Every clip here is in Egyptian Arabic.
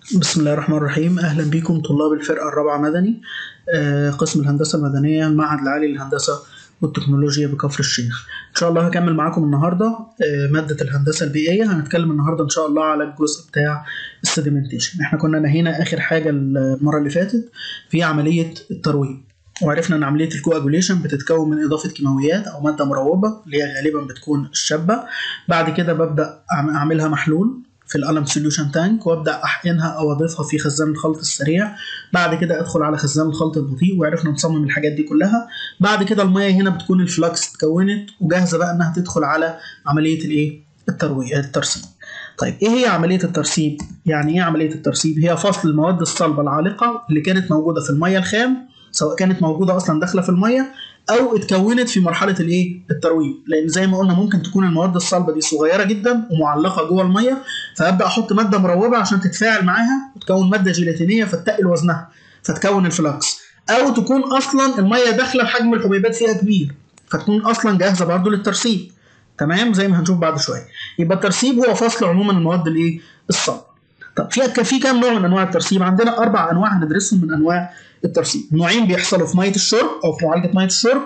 بسم الله الرحمن الرحيم اهلا بكم طلاب الفرقه الرابعه مدني آه، قسم الهندسه المدنيه المعهد العالي للهندسه والتكنولوجيا بكفر الشيخ ان شاء الله هكمل معاكم النهارده آه، ماده الهندسه البيئيه هنتكلم النهارده ان شاء الله على الجزء بتاع السediمنتيشن احنا كنا نهينا اخر حاجه المره اللي فاتت في عمليه الترويج وعرفنا ان عمليه الكواجوليشن بتتكون من اضافه كيماويات او ماده مروبه اللي هي غالبا بتكون الشابه بعد كده ببدا أعم- اعملها محلول في الالم سوليوشن تانك وابدا احقنها او اضيفها في خزان الخلط السريع بعد كده ادخل على خزان الخلط البطيء وعرفنا نصمم الحاجات دي كلها بعد كده الميه هنا بتكون الفلكس اتكونت وجاهزه بقى انها تدخل على عمليه الايه الترويج الترسيب طيب ايه هي عمليه الترسيب يعني ايه عمليه الترسيب هي فصل المواد الصلبه العالقه اللي كانت موجوده في الميه الخام سواء كانت موجوده اصلا داخله في الميه او اتكونت في مرحله الايه الترويج لان زي ما قلنا ممكن تكون المواد الصلبه دي صغيره جدا ومعلقه جوه الميه فابدا احط ماده مروبه عشان تتفاعل معاها وتكون ماده جيلاتينيه فتقل وزنها فتكون الفلكس او تكون اصلا الميه داخله حجم الحبيبات فيها كبير فتكون اصلا جاهزه برضه للترسيب تمام زي ما هنشوف بعد شويه يبقى الترسيب هو فصل عموما المواد الايه الصلبه طب في في كام نوع من انواع الترسيب عندنا اربع انواع هندرسهم من انواع الترسيب نوعين بيحصلوا في ميه الشرب او في معالجه ميه الشرب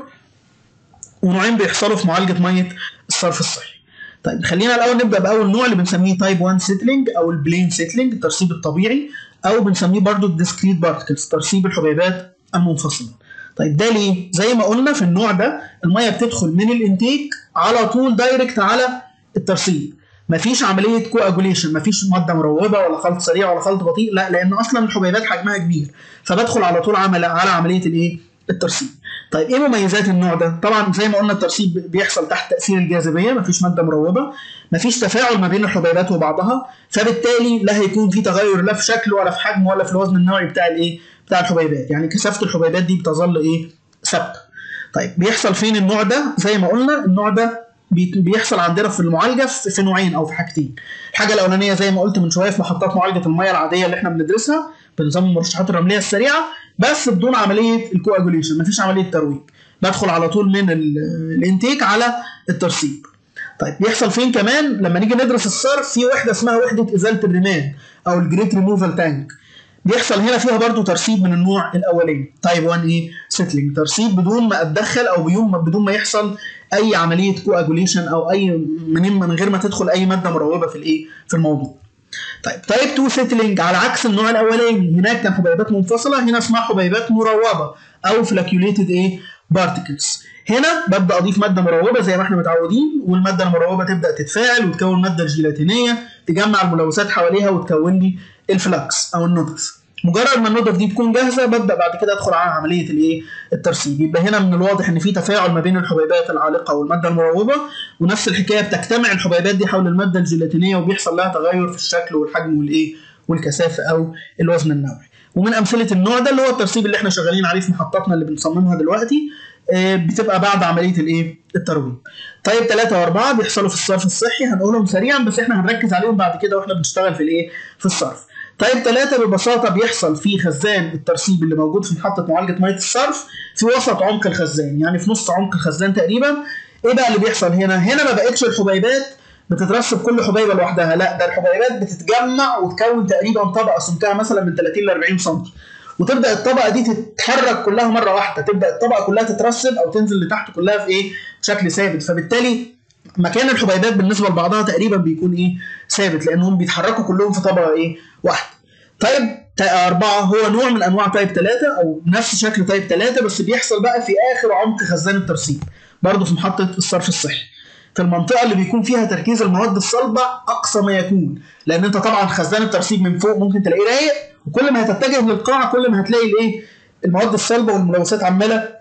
ونوعين بيحصلوا في معالجه ميه الصرف الصحي طيب خلينا الاول نبدا باول نوع اللي بنسميه تايب 1 سيتلينج او البلين سيتلينج الترسيب الطبيعي او بنسميه برضو الديسكريت بارتكلز ترسيب الحبيبات المنفصله طيب ده ليه زي ما قلنا في النوع ده الميه بتدخل من الانتيك على طول دايركت على الترسيب مفيش عمليه كواجوليشن مفيش ماده مروبه ولا خلط سريع ولا خلط بطيء لا لان اصلا الحبيبات حجمها كبير فبدخل على طول عمل على عمليه الايه الترسيب طيب ايه مميزات النوع ده طبعا زي ما قلنا الترسيب بيحصل تحت تاثير الجاذبيه مفيش ماده مروبه مفيش تفاعل ما بين الحبيبات وبعضها فبالتالي لا هيكون في تغير لا في شكل ولا في حجم ولا في الوزن النوعي بتاع الايه بتاع الحبيبات يعني كثافه الحبيبات دي بتظل ايه ثابته طيب بيحصل فين النوع ده زي ما قلنا النوع ده بي- بيحصل عندنا في المعالجه في في نوعين او في حاجتين الحاجه الاولانيه زي ما قلت من شويه في محطات معالجه الميه العاديه اللي احنا بندرسها بنظام المرشحات الرمليه السريعه بس بدون عمليه الكواجوليشن مفيش عمليه ترويج بدخل على طول من ال- الانتيك على الترسيب طيب بيحصل فين كمان لما نيجي ندرس الصرف في وحده اسمها وحده ازاله الرمال او الجريت ريموفال تانك بيحصل هنا فيها برضو ترسيب من النوع الاولاني تايب 1 ايه سيتلينج ترسيب بدون ما اتدخل او بدون ما بدون ما يحصل اي عمليه كواجوليشن او اي من من غير ما تدخل اي ماده مروبه في الايه في الموضوع طيب تايب 2 سيتلينج على عكس النوع الاولاني هناك كان حبيبات منفصله هنا اسمها حبيبات مروبه او فلاكيوليتد ايه بارتكلز هنا ببدا اضيف ماده مروبه زي ما احنا متعودين والماده المروبه تبدا تتفاعل وتكون ماده جيلاتينيه تجمع الملوثات حواليها وتكون لي الفلكس او النضف مجرد ما النضف دي تكون جاهزه ببدا بعد كده ادخل على عمليه الايه الترسيب يبقى هنا من الواضح ان في تفاعل ما بين الحبيبات العالقه والماده المروبه ونفس الحكايه بتجتمع الحبيبات دي حول الماده الجيلاتينيه وبيحصل لها تغير في الشكل والحجم والايه والكثافه او الوزن النوعي ومن امثله النوع ده اللي هو الترسيب اللي احنا شغالين عليه في محطاتنا اللي بنصممها دلوقتي آه، بتبقى بعد عمليه الايه الترويج طيب ثلاثة وأربعة بيحصلوا في الصرف الصحي هنقولهم سريعا بس احنا هنركز عليهم بعد كده واحنا بنشتغل في الايه في الصرف طيب ثلاثة ببساطة بيحصل في خزان الترسيب اللي موجود في محطة معالجة مية الصرف في وسط عمق الخزان يعني في نص عمق الخزان تقريبا ايه بقى اللي بيحصل هنا هنا ما بقتش الحبيبات بتترسب كل حبيبه لوحدها لا ده الحبيبات بتتجمع وتكون تقريبا طبقه سمكها مثلا من 30 ل 40 سم وتبدا الطبقه دي تتحرك كلها مره واحده تبدا الطبقه كلها تترسب او تنزل لتحت كلها في ايه بشكل ثابت فبالتالي مكان الحبيبات بالنسبه لبعضها تقريبا بيكون ايه ثابت لانهم بيتحركوا كلهم في طبقه ايه واحده طيب تا- أربعة هو نوع من أنواع تايب ثلاثة أو نفس شكل تايب ثلاثة بس بيحصل بقى في آخر عمق خزان الترسيب برضه في محطة الصرف الصحي في المنطقة اللي بيكون فيها تركيز المواد الصلبة أقصى ما يكون لأن أنت طبعا خزان الترسيب من فوق ممكن تلاقيه رايق وكل ما هتتجه للقاع كل ما هتلاقي الإيه المواد الصلبة والملوثات عمالة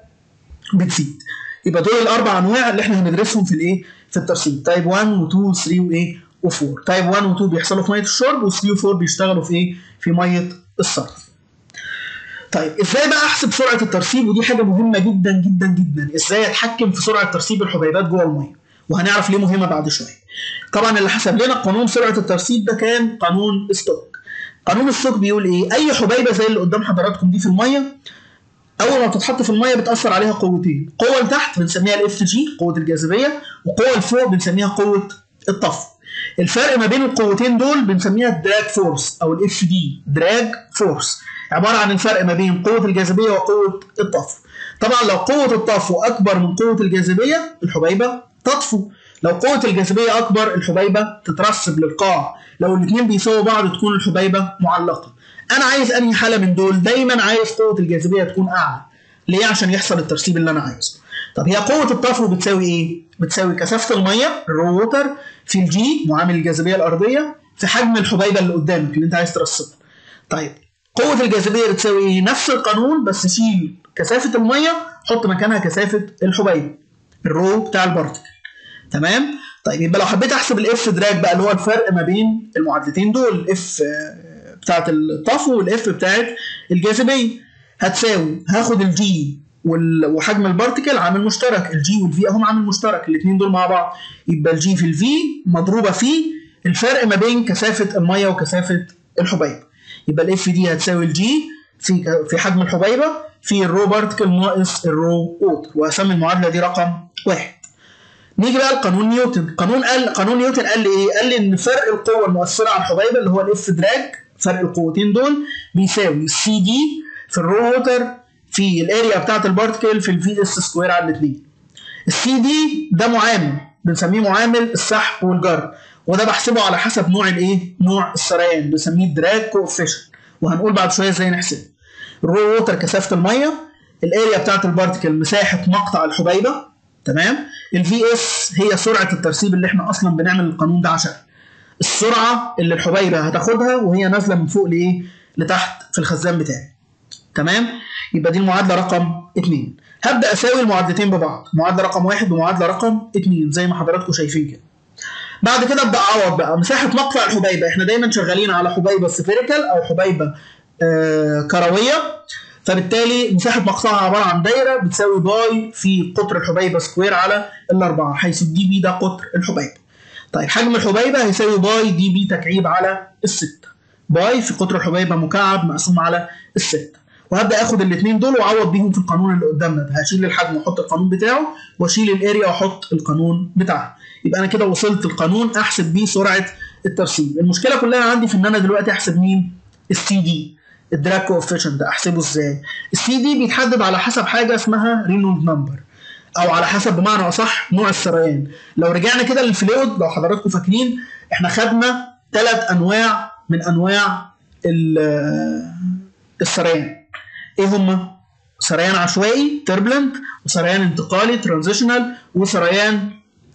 بتزيد يبقى دول الاربع انواع اللي احنا هندرسهم في الايه في الترسيب تايب 1 و2 و3 وايه و4 تايب 1 و2 بيحصلوا في ميه الشرب و3 و4 بيشتغلوا في ايه في ميه الصرف طيب ازاي بقى احسب سرعه الترسيب ودي حاجه مهمه جدا جدا جدا ازاي اتحكم في سرعه ترسيب الحبيبات جوه الميه وهنعرف ليه مهمه بعد شويه طبعا اللي حسب لنا قانون سرعه الترسيب ده كان قانون ستوك قانون ستوك بيقول ايه اي حبيبه زي اللي قدام حضراتكم دي في الميه اول ما بتتحط في الميه بتاثر عليها قوتين قوه لتحت بنسميها الاف جي قوه الجاذبيه وقوه لفوق بنسميها قوه الطفو الفرق ما بين القوتين دول بنسميها الدراج فورس او الاف دي دراج فورس عباره عن الفرق ما بين قوه الجاذبيه وقوه الطفو طبعا لو قوه الطفو اكبر من قوه الجاذبيه الحبيبه تطفو لو قوه الجاذبيه اكبر الحبيبه تترسب للقاع لو الاثنين بيساووا بعض تكون الحبيبه معلقه انا عايز انهي حاله من دول دايما عايز قوه الجاذبيه تكون اعلى ليه عشان يحصل الترسيب اللي انا عايزه طب هي قوه الطفو بتساوي ايه بتساوي كثافه الميه الرو ووتر في الجي معامل الجاذبيه الارضيه في حجم الحبيبه اللي قدامك اللي انت عايز ترسبها طيب قوه الجاذبيه بتساوي ايه نفس القانون بس شيل كثافه الميه حط مكانها كثافه الحبيبه الرو بتاع البارتكل تمام طيب يبقى لو حبيت احسب الاف دراج بقى اللي هو الفرق ما بين المعادلتين دول الاف بتاعت الطفو والاف بتاعت الجاذبيه هتساوي هاخد الجي وحجم البارتكل عامل مشترك الجي والفي اهم عامل مشترك الاثنين دول مع بعض يبقى الجي في الفي مضروبه في الفرق ما بين كثافه الميه وكثافه الحبيبه يبقى الاف دي هتساوي الجي في في حجم الحبيبه في الرو بارتكل ناقص الرو ووتر واسمي المعادله دي رقم واحد نيجي بقى لقانون نيوتن قانون قال قانون نيوتن قال لي ايه قال لي ان فرق القوه المؤثره على الحبيبه اللي هو الاف دراج فرق القوتين دول بيساوي سي دي في الرو ووتر في الاريا بتاعت البارتكل في الفي اس سكوير على الاثنين السي دي ده معامل بنسميه معامل السحب والجر وده بحسبه على حسب نوع الايه نوع السريان بنسميه دراج كوفيشن وهنقول بعد شويه ازاي نحسبه الرو ووتر كثافه الميه الاريا بتاعت البارتكل مساحه مقطع الحبيبه تمام الفي اس هي سرعه الترسيب اللي احنا اصلا بنعمل القانون ده عشان السرعه اللي الحبيبه هتاخدها وهي نازله من فوق لايه لتحت في الخزان بتاعي تمام يبقى دي المعادله رقم 2 هبدا اساوي المعادلتين ببعض معادله رقم واحد ومعادله رقم 2 زي ما حضراتكم شايفين كده بعد كده ابدا اعوض بقى مساحه مقطع الحبيبه احنا دايما شغالين على حبيبه سفيريكال او حبيبه آه كرويه فبالتالي مساحه مقطعها عباره عن دايره بتساوي باي في قطر الحبيبه سكوير على الاربعه حيث الدي بي ده قطر الحبيبه طيب حجم الحبيبه هيساوي باي دي بي تكعيب على الستة باي في قطر الحبيبه مكعب مقسوم على الستة وهبدا اخد الاثنين دول واعوض بيهم في القانون اللي قدامنا ده هشيل الحجم واحط القانون بتاعه واشيل الاريا واحط القانون بتاعها يبقى انا كده وصلت القانون احسب بيه سرعه الترسيب المشكله كلها عندي في ان انا دلوقتي احسب مين السي دي الدراج كوفيشنت ده احسبه ازاي السي دي بيتحدد على حسب حاجه اسمها رينولد نمبر او على حسب بمعنى اصح نوع السريان لو رجعنا كده للفلويد لو حضراتكم فاكرين احنا خدنا ثلاث انواع من انواع السريان ايه هما سريان عشوائي تربلنت وسريان انتقالي ترانزيشنال وسريان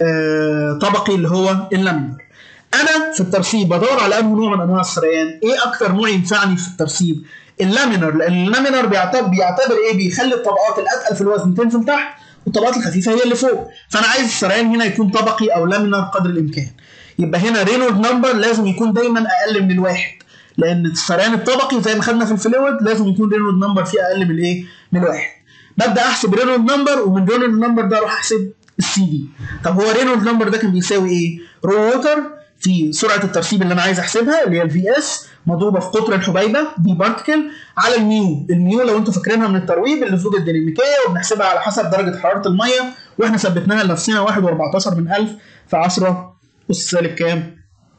آه طبقي اللي هو اللامينر انا في الترسيب بدور على انه نوع من انواع السريان ايه اكتر نوع ينفعني في الترسيب اللامينر لان اللامينر بيعتبر بيعتبر ايه بيخلي الطبقات الاتقل في الوزن تنزل تحت والطبقات الخفيفه هي اللي فوق فانا عايز السريان هنا يكون طبقي او لامينر قدر الامكان يبقى هنا رينولد نمبر لازم يكون دايما اقل من الواحد لان السريان الطبقي زي ما خدنا في الفلويد لازم يكون رينولد نمبر فيه اقل من الايه من الواحد ببدا احسب رينولد نمبر ومن رينولد نمبر ده اروح احسب السي دي طب هو رينولد نمبر ده كان بيساوي ايه رو ووتر في سرعه الترسيب اللي انا عايز احسبها اللي هي الفي اس مضروبه في قطر الحبيبه دي بارتكل على الميو الميو لو انتوا فاكرينها من الترويب اللي فوق الديناميكيه وبنحسبها على حسب درجه حراره الميه واحنا ثبتناها لنفسنا 1.14 من 1000 في 10 اس سالب كام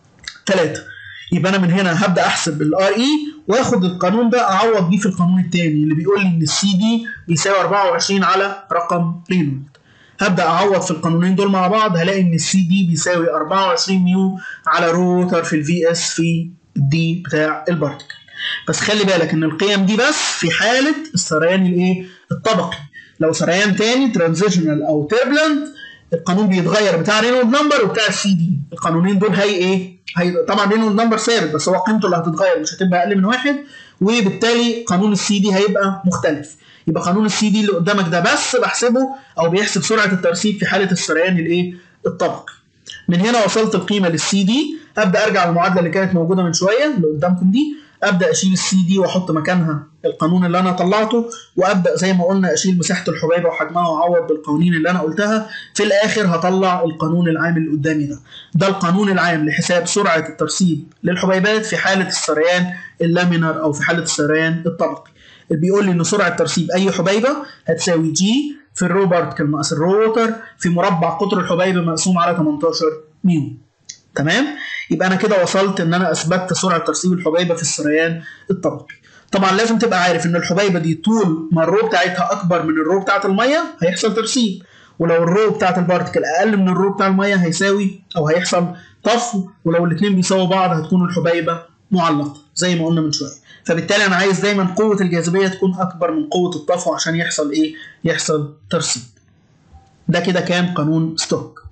3 يبقى انا من هنا هبدا احسب الار اي واخد القانون ده اعوض بيه في القانون الثاني اللي بيقول لي ان السي دي بيساوي 24 على رقم رينولد هبدا اعوض في القانونين دول مع بعض هلاقي ان السي دي بيساوي 24 ميو على روتر في الفي اس في الدي بتاع البارتكل بس خلي بالك ان القيم دي بس في حاله السريان الايه الطبقي لو سريان تاني ترانزيشنال او تيربلنت القانون بيتغير بتاع رينولد نمبر وبتاع السي دي القانونين دول هي ايه هي طبعا رينولد نمبر ثابت بس هو قيمته اللي هتتغير مش هتبقى اقل من واحد وبالتالي قانون السي دي هيبقى مختلف يبقى قانون السي دي اللي قدامك ده بس بحسبه او بيحسب سرعه الترسيب في حاله السريان الايه الطبقي من هنا وصلت القيمه للسي دي ابدا ارجع للمعادله اللي كانت موجوده من شويه اللي قدامكم دي ابدا اشيل السي دي واحط مكانها القانون اللي انا طلعته وابدا زي ما قلنا اشيل مساحه الحبيبه وحجمها واعوض بالقوانين اللي انا قلتها في الاخر هطلع القانون العام اللي قدامي ده ده القانون العام لحساب سرعه الترسيب للحبيبات في حاله السريان اللامينر او في حاله السريان الطبقي بيقول لي ان سرعه ترسيب اي حبيبه هتساوي جي في الرو بارتكل ناقص الرو ووتر في مربع قطر الحبيبه مقسوم على 18 ميو تمام يبقى انا كده وصلت ان انا اثبتت سرعه ترسيب الحبيبه في السريان الطبقي طبعا لازم تبقى عارف ان الحبيبه دي طول ما الرو بتاعتها اكبر من الرو بتاعت الميه هيحصل ترسيب ولو الرو بتاعت البارتكل اقل من الرو بتاع الميه هيساوي او هيحصل طفو ولو الاثنين بيساووا بعض هتكون الحبيبه معلقه زي ما قلنا من شويه فبالتالي انا عايز دايما قوه الجاذبيه تكون اكبر من قوه الطفو عشان يحصل ايه يحصل ترسيب ده كده كان قانون ستوك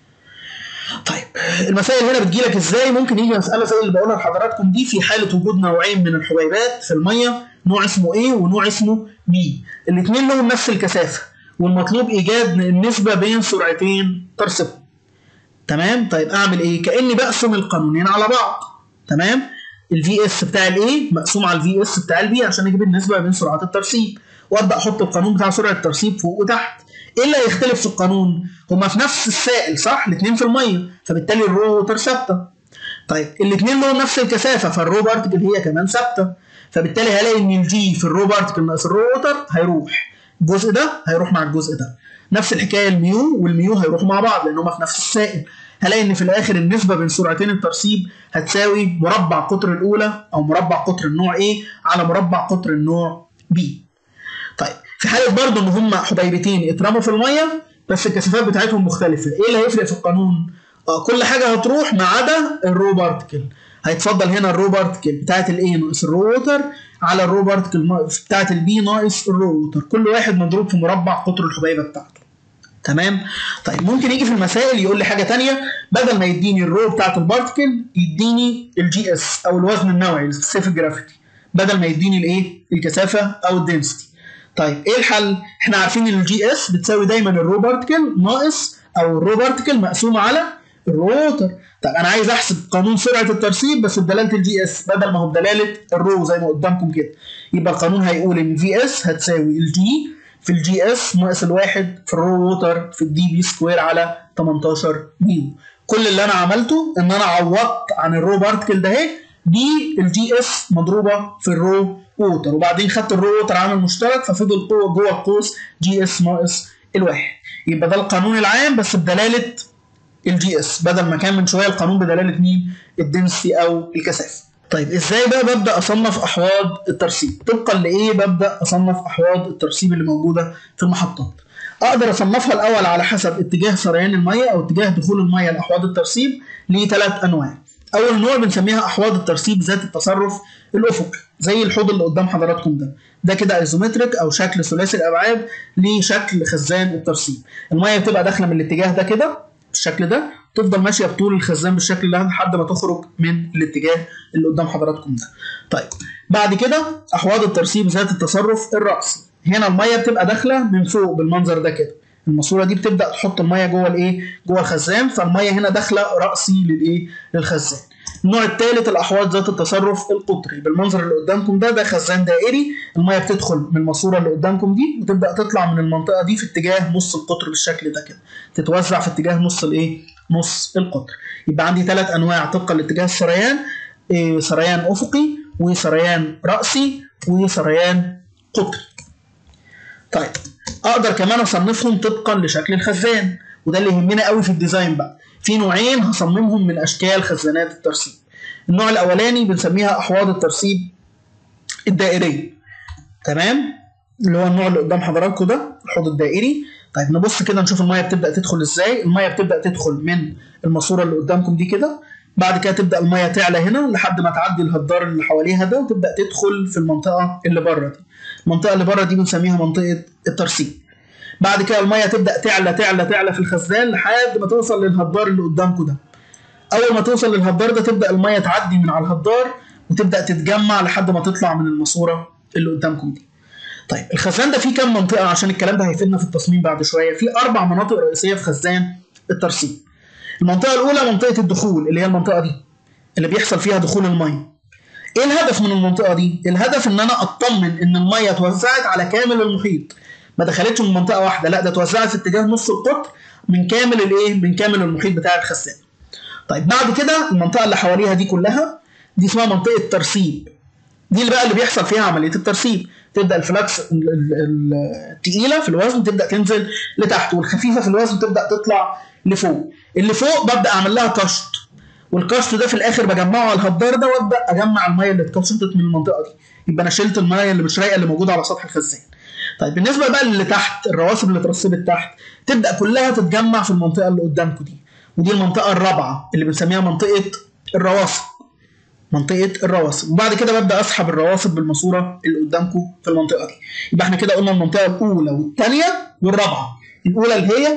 طيب المسائل هنا بتجيلك ازاي ممكن يجي مساله زي اللي بقولها لحضراتكم دي في حاله وجود نوعين من الحبيبات في الميه نوع اسمه A ونوع اسمه B الاثنين لهم نفس الكثافه والمطلوب ايجاد النسبه بين سرعتين ترسبهم تمام طيب اعمل ايه كاني بقسم القانونين على بعض تمام الفي اس بتاع الاي مقسوم على الفي اس بتاع البي عشان اجيب النسبه بين سرعات الترسيب وابدا احط القانون بتاع سرعه الترسيب فوق وتحت ايه اللي هيختلف في القانون هما في نفس السائل صح الاثنين في الميه فبالتالي الرو ووتر ثابته طيب الاثنين لهم نفس الكثافه فالرو بارتكل هي كمان ثابته فبالتالي هلاقي ان الجي في الرو بارتكل ناقص الرو ووتر هيروح الجزء ده هيروح مع الجزء ده نفس الحكايه الميو والميو هيروحوا مع بعض لان هما في نفس السائل هلاقي ان في الاخر النسبه بين سرعتين الترسيب هتساوي مربع قطر الاولى او مربع قطر النوع A على مربع قطر النوع B طيب في حاله برضه ان هم حبيبتين اترموا في الميه بس الكثافات بتاعتهم مختلفه ايه اللي هيفرق في القانون اه كل حاجه هتروح ما عدا الرو بارتكل هيتفضل هنا الرو بارتكل بتاعت الاي ناقص الرو ووتر على الرو بارتكل بتاعت البي ناقص الرو ووتر كل واحد مضروب في مربع قطر الحبيبه بتاعته تمام طيب ممكن يجي في المسائل يقول لي حاجه تانية بدل ما يديني الرو بتاعت البارتكل يديني الجي اس او الوزن النوعي السبيسيفيك جرافيتي بدل ما يديني الايه الكثافه او الدنسيتي طيب ايه الحل احنا عارفين ان الجي اس بتساوي دايما الرو بارتكل ناقص او الرو بارتكل مقسومه على الروتر طب انا عايز احسب قانون سرعه الترسيب بس بدلاله الجي اس بدل ما هو بدلاله الرو زي ما قدامكم كده يبقى القانون هيقول ان في اس هتساوي الجي في الجي اس ناقص الواحد في الرو ووتر في الدي بي سكوير على 18 ميو كل اللي انا عملته ان انا عوضت عن الرو بارتكل ده اهي دي الجي اس مضروبه في الرو ووتر وبعدين خدت الرو ووتر عامل مشترك ففضل قوه جوه القوس جي اس ناقص الواحد يبقى ده القانون العام بس بدلاله الجي اس بدل ما كان من شويه القانون بدلاله مين الدنسي او الكثافه طيب ازاي بقى ببدا اصنف احواض الترسيب طبقا لايه ببدا اصنف احواض الترسيب اللي موجوده في المحطات اقدر اصنفها الاول على حسب اتجاه سريان الميه او اتجاه دخول الميه لاحواض الترسيب لثلاث انواع اول نوع بنسميها احواض الترسيب ذات التصرف الافقي زي الحوض اللي قدام حضراتكم ده ده كده ايزومتريك او شكل ثلاثي الابعاد لشكل خزان الترسيب الميه بتبقى داخله من الاتجاه ده كده بالشكل ده تفضل ماشيه بطول الخزان بالشكل ده لحد ما تخرج من الاتجاه اللي قدام حضراتكم ده طيب بعد كده احواض الترسيب ذات التصرف الراسي هنا الميه بتبقى داخله من فوق بالمنظر ده كده الماسوره دي بتبدا تحط الميه جوه الايه جوه الخزان فالميه هنا داخله راسي للايه للخزان النوع الثالث الاحواض ذات التصرف القطري بالمنظر اللي قدامكم ده ده خزان دائري الميه بتدخل من الماسوره اللي قدامكم دي وتبدا تطلع من المنطقه دي في اتجاه نص القطر بالشكل ده كده تتوزع في اتجاه نص الايه نص القطر يبقى عندي ثلاث انواع طبقا لاتجاه السريان إيه سريان افقي وسريان راسي وسريان قطري طيب اقدر كمان اصنفهم طبقا لشكل الخزان وده اللي يهمنا قوي في الديزاين بقى في نوعين هصممهم من اشكال خزانات الترسيب النوع الاولاني بنسميها احواض الترسيب الدائريه تمام اللي هو النوع اللي قدام حضراتكم ده الحوض الدائري طيب نبص كده نشوف الميه بتبدا تدخل ازاي الميه بتبدا تدخل من الماسوره اللي قدامكم دي كده بعد كده تبدا الميه تعلى هنا لحد ما تعدي الهدار اللي حواليها ده وتبدا تدخل في المنطقه اللي بره دي المنطقه اللي بره دي بنسميها منطقه الترسيب بعد كده الميه تبدا تعلى تعلى تعلى في الخزان لحد ما توصل للهدار اللي قدامكم ده اول ما توصل للهدار ده تبدا الميه تعدي من على الهدار وتبدا تتجمع لحد ما تطلع من الماسوره اللي قدامكم دي طيب الخزان ده فيه كام منطقه عشان الكلام ده هيفيدنا في التصميم بعد شويه في اربع مناطق رئيسيه في خزان الترسيب المنطقه الاولى منطقه الدخول اللي هي المنطقه دي اللي بيحصل فيها دخول الميه ايه الهدف من المنطقه دي الهدف ان انا اطمن ان الميه اتوزعت على كامل المحيط ما دخلتش من منطقه واحده لا ده اتوزعت في اتجاه نص القطر من كامل الايه من كامل المحيط بتاع الخزان طيب بعد كده المنطقه اللي حواليها دي كلها دي اسمها منطقه ترسيب دي اللي بقى اللي بيحصل فيها عمليه الترسيب تبدا الفلاكس الثقيله في الوزن تبدا تنزل لتحت والخفيفه في الوزن تبدا تطلع لفوق اللي فوق ببدا اعمل لها كشط والكشط ده في الاخر بجمعه على الهدار ده وابدا اجمع الميه اللي اتكشطت من المنطقه دي يبقى انا شلت الميه اللي مش رايقه اللي موجوده على سطح الخزان طيب بالنسبه بقى اللي تحت الرواسب اللي اترسبت تحت تبدا كلها تتجمع في المنطقه اللي قدامكم دي ودي المنطقه الرابعه اللي بنسميها منطقه الرواسب منطقه الرواسب وبعد كده ببدا اسحب الرواسب بالماسوره اللي قدامكم في المنطقه دي يبقى احنا كده قلنا المنطقه الاولى والثانيه والرابعه الاولى اللي هي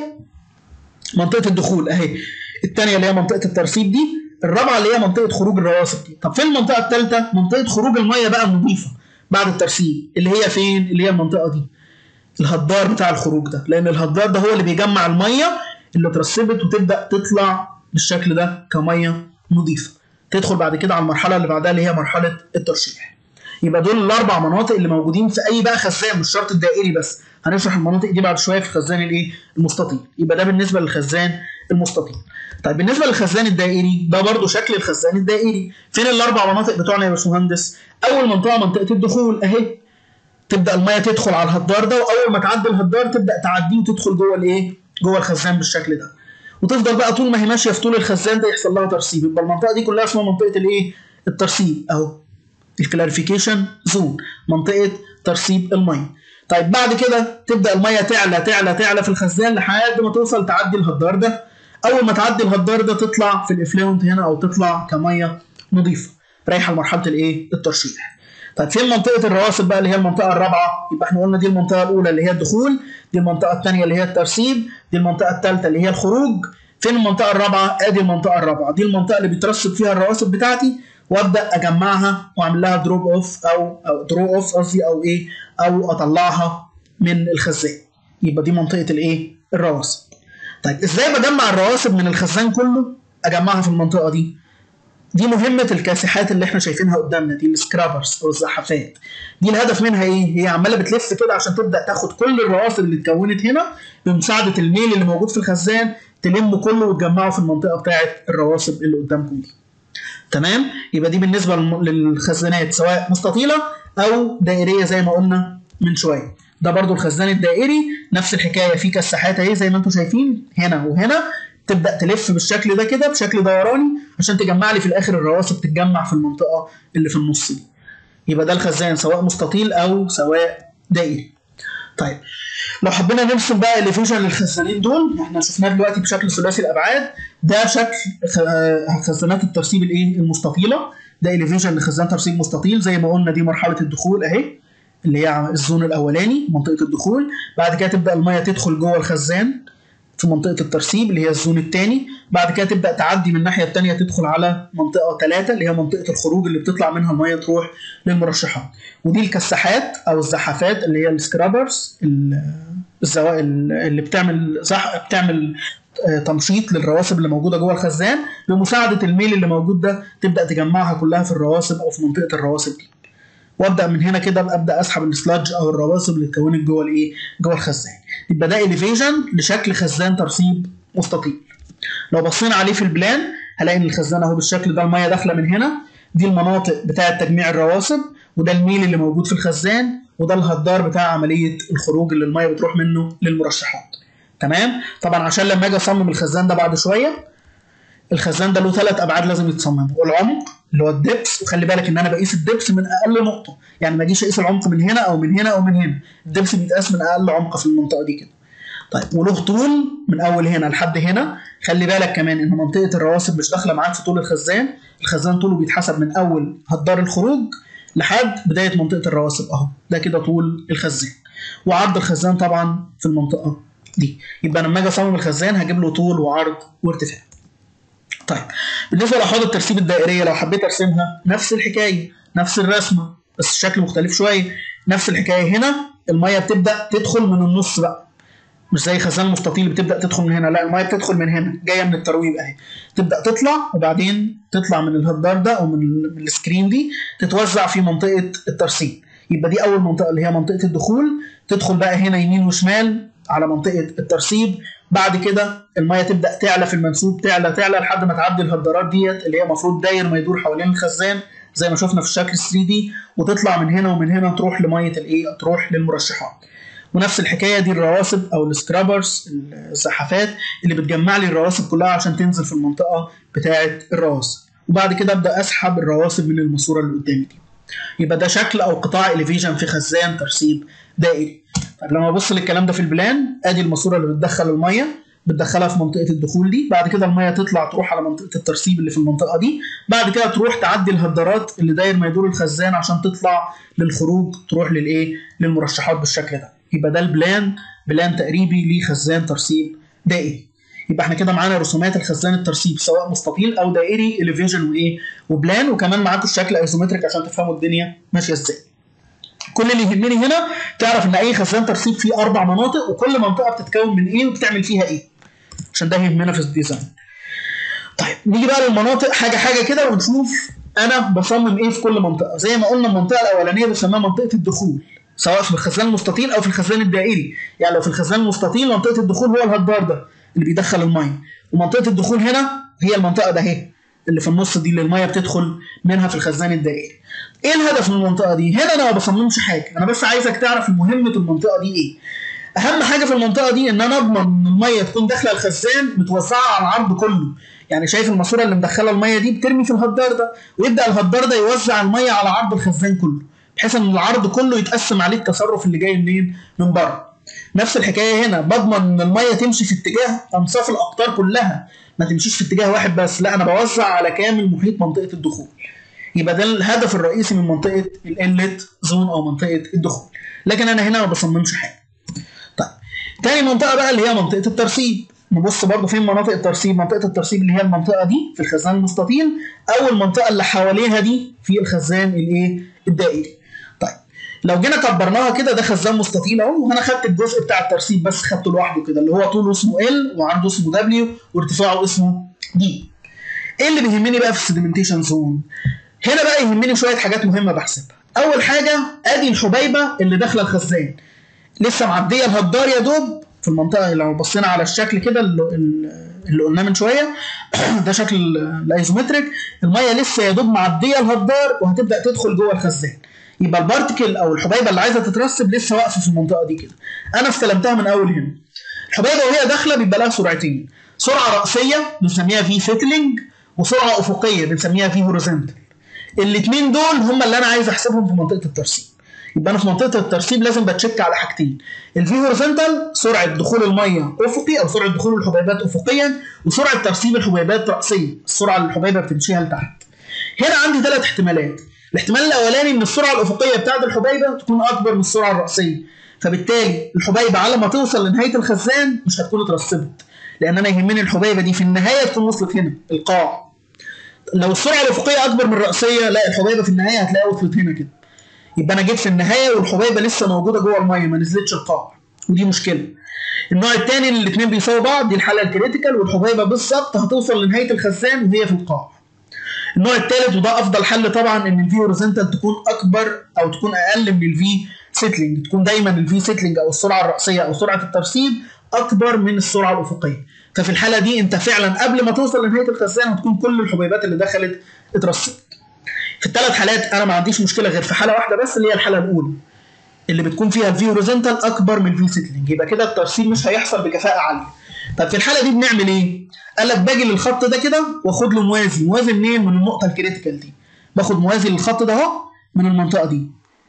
منطقه الدخول اهي الثانيه اللي هي منطقه الترسيب دي الرابعه اللي هي منطقه خروج الرواسب دي طب فين المنطقه الثالثه منطقه خروج الميه بقى النظيفه بعد الترسيب اللي هي فين اللي هي المنطقه دي الهدار بتاع الخروج ده لان الهدار ده هو اللي بيجمع الميه اللي اترسبت وتبدا تطلع بالشكل ده كميه نظيفه تدخل بعد كده على المرحله اللي بعدها اللي هي مرحله الترشيح يبقى دول الاربع مناطق اللي موجودين في اي بقى خزان مش شرط الدائري بس هنشرح المناطق دي بعد شويه في الخزان الايه المستطيل يبقى ده بالنسبه للخزان المستطيل طيب بالنسبه للخزان الدائري ده برضو شكل الخزان الدائري فين الاربع مناطق بتوعنا يا باشمهندس اول منطقه منطقه الدخول اهي تبدا الميه تدخل على الهدار ده واول ما تعدي الهدار تبدا تعديه وتدخل جوه الايه جوه الخزان بالشكل ده وتفضل بقى طول ما هي ماشيه في طول الخزان ده يحصل لها ترسيب يبقى المنطقه دي كلها اسمها منطقه الايه الترسيب اهو الكلاريفيكيشن زون منطقه ترسيب الميه طيب بعد كده تبدا الميه تعلى تعلى تعلى في الخزان لحد ما توصل تعدي الهدار ده اول ما تعدي الهدار ده تطلع في الافلونت هنا او تطلع كميه نظيفه رايحه لمرحله الايه الترشيح طيب فين منطقه الرواسب بقى اللي هي المنطقه الرابعه يبقى احنا قلنا دي المنطقه الاولى اللي هي الدخول دي المنطقه الثانيه اللي هي الترسيب دي المنطقه الثالثه اللي هي الخروج فين المنطقه الرابعه ادي المنطقه الرابعه دي المنطقه اللي بيترسب فيها الرواسب بتاعتي وابدا اجمعها واعمل لها دروب اوف او او درو اوف قصدي او ايه او اطلعها من الخزان يبقى دي منطقه الايه الرواسب طيب ازاي بجمع الرواسب من الخزان كله اجمعها في المنطقه دي دي مهمة الكاسحات اللي احنا شايفينها قدامنا دي السكرابرز او الزحافات دي الهدف منها ايه؟ هي عمالة بتلف كده عشان تبدأ تاخد كل الرواسب اللي اتكونت هنا بمساعدة الميل اللي موجود في الخزان تلم كله وتجمعه في المنطقة بتاعة الرواسب اللي قدامكم دي. تمام؟ يبقى دي بالنسبة للخزانات سواء مستطيلة او دائرية زي ما قلنا من شوية. ده برضو الخزان الدائري نفس الحكاية في كساحات اهي زي ما انتم شايفين هنا وهنا تبدا تلف بالشكل ده كده بشكل دوراني عشان تجمع لي في الاخر الرواسب تتجمع في المنطقه اللي في النص دي يبقى ده الخزان سواء مستطيل او سواء دائري طيب لو حبينا نرسم بقى اليفيجن للخزانين دول احنا شفناه دلوقتي بشكل ثلاثي الابعاد ده شكل خزانات الترسيب الايه المستطيله ده اليفيجن لخزان ترسيب مستطيل زي ما قلنا دي مرحله الدخول اهي اللي هي الزون الاولاني منطقه الدخول بعد كده تبدا الميه تدخل جوه الخزان في منطقه الترسيب اللي هي الزون الثاني بعد كده تبدا تعدي من الناحيه الثانيه تدخل على منطقه ثلاثه اللي هي منطقه الخروج اللي بتطلع منها الميه تروح للمرشحات ودي الكساحات او الزحافات اللي هي السكرابرز الزوائل اللي بتعمل زح بتعمل تمشيط للرواسب اللي موجوده جوه الخزان بمساعده الميل اللي موجود ده تبدا تجمعها كلها في الرواسب او في منطقه الرواسب دي وابدا من هنا كده ابدا اسحب السلاج او الرواسب اللي اتكونت جوه الايه جوه الخزان يبقى ده اليفيجن لشكل خزان ترسيب مستطيل لو بصينا عليه في البلان هلاقي ان الخزان اهو بالشكل ده الميه داخله من هنا دي المناطق بتاعه تجميع الرواسب وده الميل اللي موجود في الخزان وده الهدار بتاع عمليه الخروج اللي الميه بتروح منه للمرشحات تمام طبعا عشان لما اجي اصمم الخزان ده بعد شويه الخزان ده له ثلاث ابعاد لازم يتصمموا العمق اللي هو الدبس وخلي بالك ان انا بقيس الدبس من اقل نقطه يعني ما اجيش اقيس العمق من هنا او من هنا او من هنا الدبس بيتقاس من اقل عمق في المنطقه دي كده طيب وله طول من اول هنا لحد هنا خلي بالك كمان ان منطقه الرواسب مش داخله معاك في طول الخزان الخزان طوله بيتحسب من اول هدار الخروج لحد بدايه منطقه الرواسب اهو ده كده طول الخزان وعرض الخزان طبعا في المنطقه دي يبقى لما اجي اصمم الخزان هجيب له طول وعرض وارتفاع طيب بالنسبه لاحواض الترسيب الدائريه لو حبيت ارسمها نفس الحكايه نفس الرسمه بس الشكل مختلف شويه نفس الحكايه هنا الميه بتبدا تدخل من النص بقى مش زي خزان المستطيل بتبدا تدخل من هنا لا الميه بتدخل من هنا جايه من الترويب اهي تبدا تطلع وبعدين تطلع من الهدار ده او من, من السكرين دي تتوزع في منطقه الترسيب يبقى دي اول منطقه اللي هي منطقه الدخول تدخل بقى هنا يمين وشمال على منطقه الترسيب بعد كده الميه تبدا تعلى في المنسوب تعلى تعلى لحد ما تعدي الهدارات ديت اللي هي المفروض داير ما يدور حوالين الخزان زي ما شفنا في الشكل 3 دي وتطلع من هنا ومن هنا تروح لميه الايه تروح للمرشحات ونفس الحكايه دي الرواسب او السكرابرز الزحافات اللي بتجمع لي الرواسب كلها عشان تنزل في المنطقه بتاعه الرواسب وبعد كده ابدا اسحب الرواسب من الماسوره اللي قدامي دي يبقى ده شكل او قطاع اليفيجن في خزان ترسيب دائري طب لما ابص للكلام ده في البلان ادي الماسوره اللي بتدخل الميه بتدخلها في منطقه الدخول دي بعد كده الميه تطلع تروح على منطقه الترسيب اللي في المنطقه دي بعد كده تروح تعدي الهدارات اللي داير ما يدور الخزان عشان تطلع للخروج تروح للايه للمرشحات بالشكل ده يبقى ده البلان بلان تقريبي لخزان ترسيب دائري يبقى احنا كده معانا رسومات الخزان الترسيب سواء مستطيل او دائري اليفيجن وايه وبلان وكمان معاكم الشكل ايزومتريك عشان تفهموا الدنيا ماشيه ازاي كل اللي يهمني هنا تعرف ان اي خزان ترسيب فيه اربع مناطق وكل منطقه بتتكون من ايه وبتعمل فيها ايه عشان ده يهمنا في الديزاين طيب نيجي بقى للمناطق حاجه حاجه كده ونشوف انا بصمم ايه في كل منطقه زي ما قلنا المنطقه الاولانيه بنسميها منطقه الدخول سواء في الخزان المستطيل او في الخزان الدائري يعني لو في الخزان المستطيل منطقه الدخول هو الهدار ده اللي بيدخل الميه ومنطقه الدخول هنا هي المنطقه ده اهي اللي في النص دي اللي الميه بتدخل منها في الخزان الدائري ايه الهدف من المنطقه دي هنا انا ما بصممش حاجه انا بس عايزك تعرف مهمه المنطقه دي ايه اهم حاجه في المنطقه دي ان انا اضمن ان الميه تكون داخله الخزان متوزعه على العرض كله يعني شايف الماسوره اللي مدخله الميه دي بترمي في الهدار ده ويبدا الهدار ده يوزع الميه على عرض الخزان كله بحيث ان العرض كله يتقسم عليه التصرف اللي جاي منين من بره نفس الحكايه هنا بضمن ان الميه تمشي في اتجاه انصاف الاقطار كلها ما تمشيش في اتجاه واحد بس لا انا بوزع على كامل محيط منطقه الدخول يبقى ده الهدف الرئيسي من منطقه الانلت زون او منطقه الدخول لكن انا هنا ما بصممش حاجه طيب تاني منطقه بقى اللي هي منطقه الترسيب نبص برضو فين مناطق الترسيب منطقه الترسيب اللي هي المنطقه دي في الخزان المستطيل او المنطقه اللي حواليها دي في الخزان الايه الدائري طيب لو جينا كبرناها كده ده خزان مستطيل اهو وانا خدت الجزء بتاع الترسيب بس خدته لوحده كده اللي هو طوله اسمه ال وعرضه اسمه دبليو وارتفاعه اسمه دي ايه اللي بيهمني بقى في السيدمنتيشن زون هنا بقى يهمني شويه حاجات مهمه بحسبها اول حاجه ادي الحبيبه اللي داخله الخزان لسه معديه الهدار يا دوب في المنطقه لو بصينا على الشكل كده اللي, اللي قلناه من شويه ده شكل الايزومتريك الميه لسه يا دوب معديه الهدار وهتبدا تدخل جوه الخزان يبقى البارتكل او الحبيبه اللي عايزه تترسب لسه واقفه في المنطقه دي كده انا استلمتها من اول هنا الحبيبه وهي داخله بيبقى لها سرعتين سرعه راسيه بنسميها في سيتلينج وسرعه افقيه بنسميها في هوريزونتال الاثنين دول هم اللي انا عايز احسبهم في منطقه الترسيب يبقى انا في منطقه الترسيب لازم بتشيك على حاجتين الفي هوريزونتال سرعه دخول الميه افقي او سرعه دخول الحبيبات افقيا وسرعه ترسيب الحبيبات راسيا السرعه اللي الحبيبه بتمشيها لتحت هنا عندي ثلاث احتمالات الاحتمال الاولاني ان السرعه الافقيه بتاعت الحبيبه تكون اكبر من السرعه الراسيه فبالتالي الحبيبه على ما توصل لنهايه الخزان مش هتكون اترسبت لان انا يهمني الحبيبه دي في النهايه تكون وصلت هنا القاع لو السرعه الافقيه اكبر من الراسيه لا الحبيبه في النهايه هتلاقيها وصلت هنا كده يبقى انا جيت في النهايه والحبيبه لسه موجوده جوه الميه ما نزلتش القاع ودي مشكله النوع الثاني اللي الاثنين بيساووا بعض دي الحاله الكريتيكال والحبيبه بالظبط هتوصل لنهايه الخزان وهي في القاع النوع الثالث وده افضل حل طبعا ان الفي هوريزونتال تكون اكبر او تكون اقل من الفي سيتلينج تكون دايما الفي سيتلينج او السرعه الراسيه او سرعه الترسيب اكبر من السرعه الافقيه ففي الحاله دي انت فعلا قبل ما توصل لنهايه الخزان هتكون كل الحبيبات اللي دخلت اترسبت في الثلاث حالات انا ما عنديش مشكله غير في حاله واحده بس اللي هي الحاله الاولى اللي بتكون فيها الفي هوريزونتال اكبر من الفي سيتلينج يبقى كده الترسيب مش هيحصل بكفاءه عاليه طب في الحاله دي بنعمل ايه قال لك باجي للخط ده كده واخد له موازي موازي منين من النقطه الكريتيكال دي باخد موازي للخط ده اهو من المنطقه دي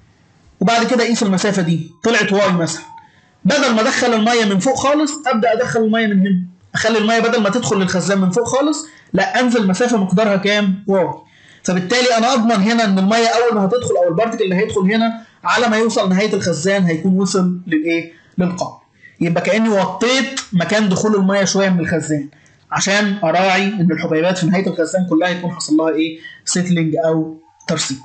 وبعد كده اقيس المسافه دي طلعت واي مثلا بدل ما ادخل الميه من فوق خالص ابدا ادخل الميه من هنا اخلي الميه بدل ما تدخل للخزان من فوق خالص لا انزل مسافه مقدارها كام واي فبالتالي انا اضمن هنا ان الميه اول ما هتدخل او البارتكل اللي هيدخل هنا على ما يوصل نهايه الخزان هيكون وصل للايه للقاع يبقى كاني وطيت مكان دخول الميه شويه من الخزان عشان اراعي ان الحبيبات في نهايه الخزان كلها يكون حصل لها ايه سيتلينج او ترسيب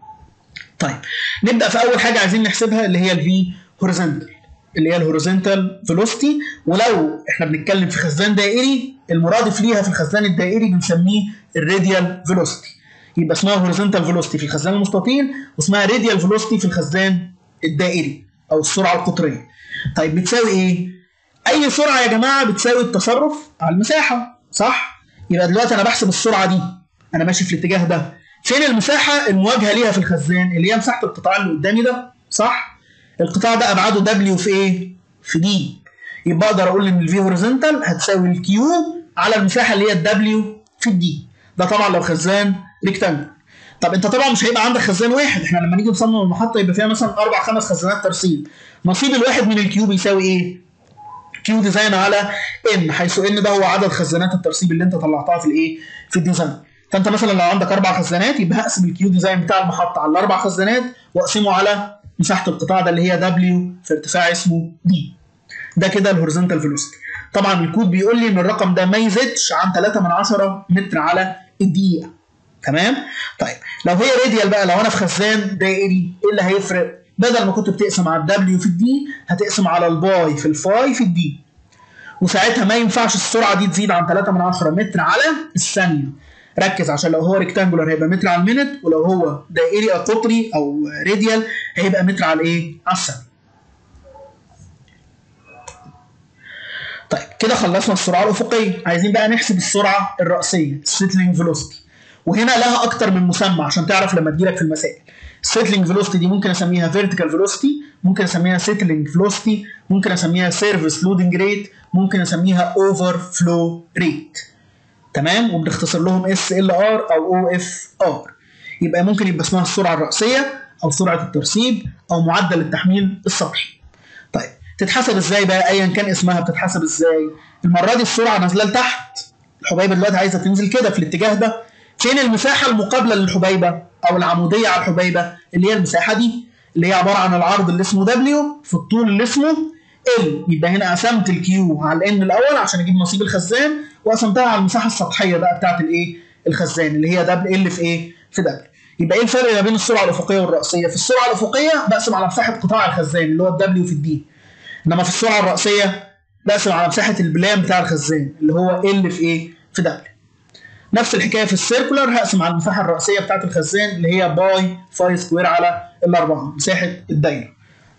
طيب نبدا في اول حاجه عايزين نحسبها اللي هي الفي هوريزونتال اللي هي الهوريزونتال فيلوسيتي ولو احنا بنتكلم في خزان دائري المرادف ليها في الخزان الدائري بنسميه الراديال فيلوسيتي يبقى اسمها هوريزونتال فيلوسيتي في الخزان المستطيل واسمها راديال فيلوسيتي في الخزان الدائري او السرعه القطريه طيب بتساوي ايه اي سرعه يا جماعه بتساوي التصرف على المساحه صح يبقى دلوقتي انا بحسب السرعه دي انا ماشي في الاتجاه ده فين المساحه المواجهه ليها في الخزان اللي هي مساحه القطاع اللي قدامي ده صح القطاع ده ابعاده دبليو في ايه في دي يبقى اقدر اقول ان الفي هوريزونتال هتساوي الكيو على المساحه اللي هي الدبليو في الدي ده طبعا لو خزان ريكتانجل طب انت طبعا مش هيبقى عندك خزان واحد احنا لما نيجي نصمم المحطه يبقى فيها مثلا اربع خمس خزانات ترسيب نصيب الواحد من الكيو بيساوي ايه كيو ديزاين على ان حيث ان ده هو عدد خزانات الترسيب اللي انت طلعتها في الايه في الديزاين فانت مثلا لو عندك اربع خزانات يبقى هقسم الكيو ديزاين بتاع المحطه على الاربع خزانات واقسمه على مساحه القطاع ده اللي هي دبليو في ارتفاع اسمه دي ده كده الهوريزونتال فيلوسيتي طبعا الكود بيقول لي ان الرقم ده ما يزيدش عن 3 من 10 متر على الدقيقه تمام طيب لو هي راديال بقى لو انا في خزان دائري ايه اللي هيفرق بدل ما كنت بتقسم على الدبليو في الدي هتقسم على الباي في الفاي في الدي وساعتها ما ينفعش السرعه دي تزيد عن 3 من 10 متر على الثانيه ركز عشان لو هو ريكتانجولار هيبقى متر على المينت ولو هو دائري او قطري او راديال هيبقى متر على الايه على الثانيه طيب كده خلصنا السرعه الافقيه عايزين بقى نحسب السرعه الراسيه السيتلينج فيلوسيتي وهنا لها اكتر من مسمى عشان تعرف لما تجيلك في المسائل السيتلينج فيلوسيتي دي ممكن اسميها فيرتيكال فيلوسيتي ممكن اسميها سيتلينج فيلوسيتي ممكن اسميها سيرفيس لودنج ريت ممكن اسميها اوفر فلو ريت تمام وبنختصر لهم اس ال ار او او اف ار يبقى ممكن يبقى اسمها السرعه الراسيه او سرعه الترسيب او معدل التحميل السطحي طيب تتحسب ازاي بقى ايا كان اسمها بتتحسب ازاي المره دي السرعه نازله لتحت الحبيبه دلوقتي عايزه تنزل كده في الاتجاه ده فين المساحه المقابله للحبيبه او العموديه على الحبيبه اللي هي المساحه دي اللي هي عباره عن العرض اللي اسمه دبليو في الطول اللي اسمه ال يبقى هنا قسمت الكيو على الان الاول عشان اجيب نصيب الخزان وقسمتها على المساحه السطحيه بقى بتاعت الايه الخزان اللي هي دبل ال في ايه في دبل يبقى ايه الفرق ما بين السرعه الافقيه والراسيه في السرعه الافقيه بقسم على مساحه قطاع الخزان اللي هو الدبليو في الدي انما في السرعه الراسيه بقسم على مساحه البلان بتاع الخزان اللي هو ال في ايه في دبل نفس الحكايه في السيركولار هقسم على المساحه الرئيسيه بتاعت الخزان اللي هي باي فاي سكوير على الاربعه مساحه الدايره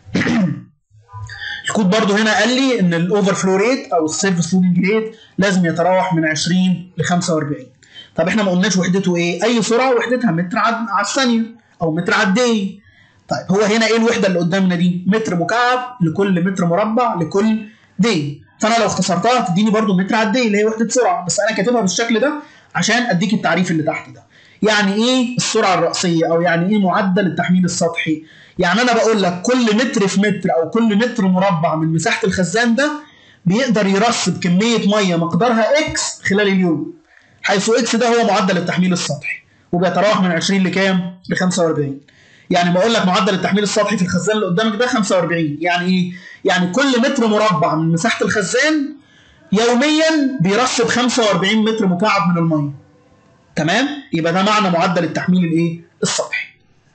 الكود برضو هنا قال لي ان الاوفر فلو ريت او السيرفيس لودنج ريت لازم يتراوح من 20 ل 45 طب احنا ما قلناش وحدته ايه اي سرعه وحدتها متر على الثانيه او متر على الدقيقه طيب هو هنا ايه الوحده اللي قدامنا دي متر مكعب لكل متر مربع لكل دي فانا لو اختصرتها تديني برضو متر على الدقيقه اللي هي وحده سرعه بس انا كاتبها بالشكل ده عشان اديك التعريف اللي تحت ده يعني ايه السرعه الراسيه او يعني ايه معدل التحميل السطحي يعني انا بقول لك كل متر في متر او كل متر مربع من مساحه الخزان ده بيقدر يرصد كميه ميه مقدارها اكس خلال اليوم حيث اكس ده هو معدل التحميل السطحي وبيتراوح من 20 لكام ل 45 يعني بقول لك معدل التحميل السطحي في الخزان اللي قدامك ده 45 يعني ايه يعني كل متر مربع من مساحه الخزان يوميا بيرصد 45 متر مكعب من الميه تمام يبقى ده معنى معدل التحميل الايه السطحي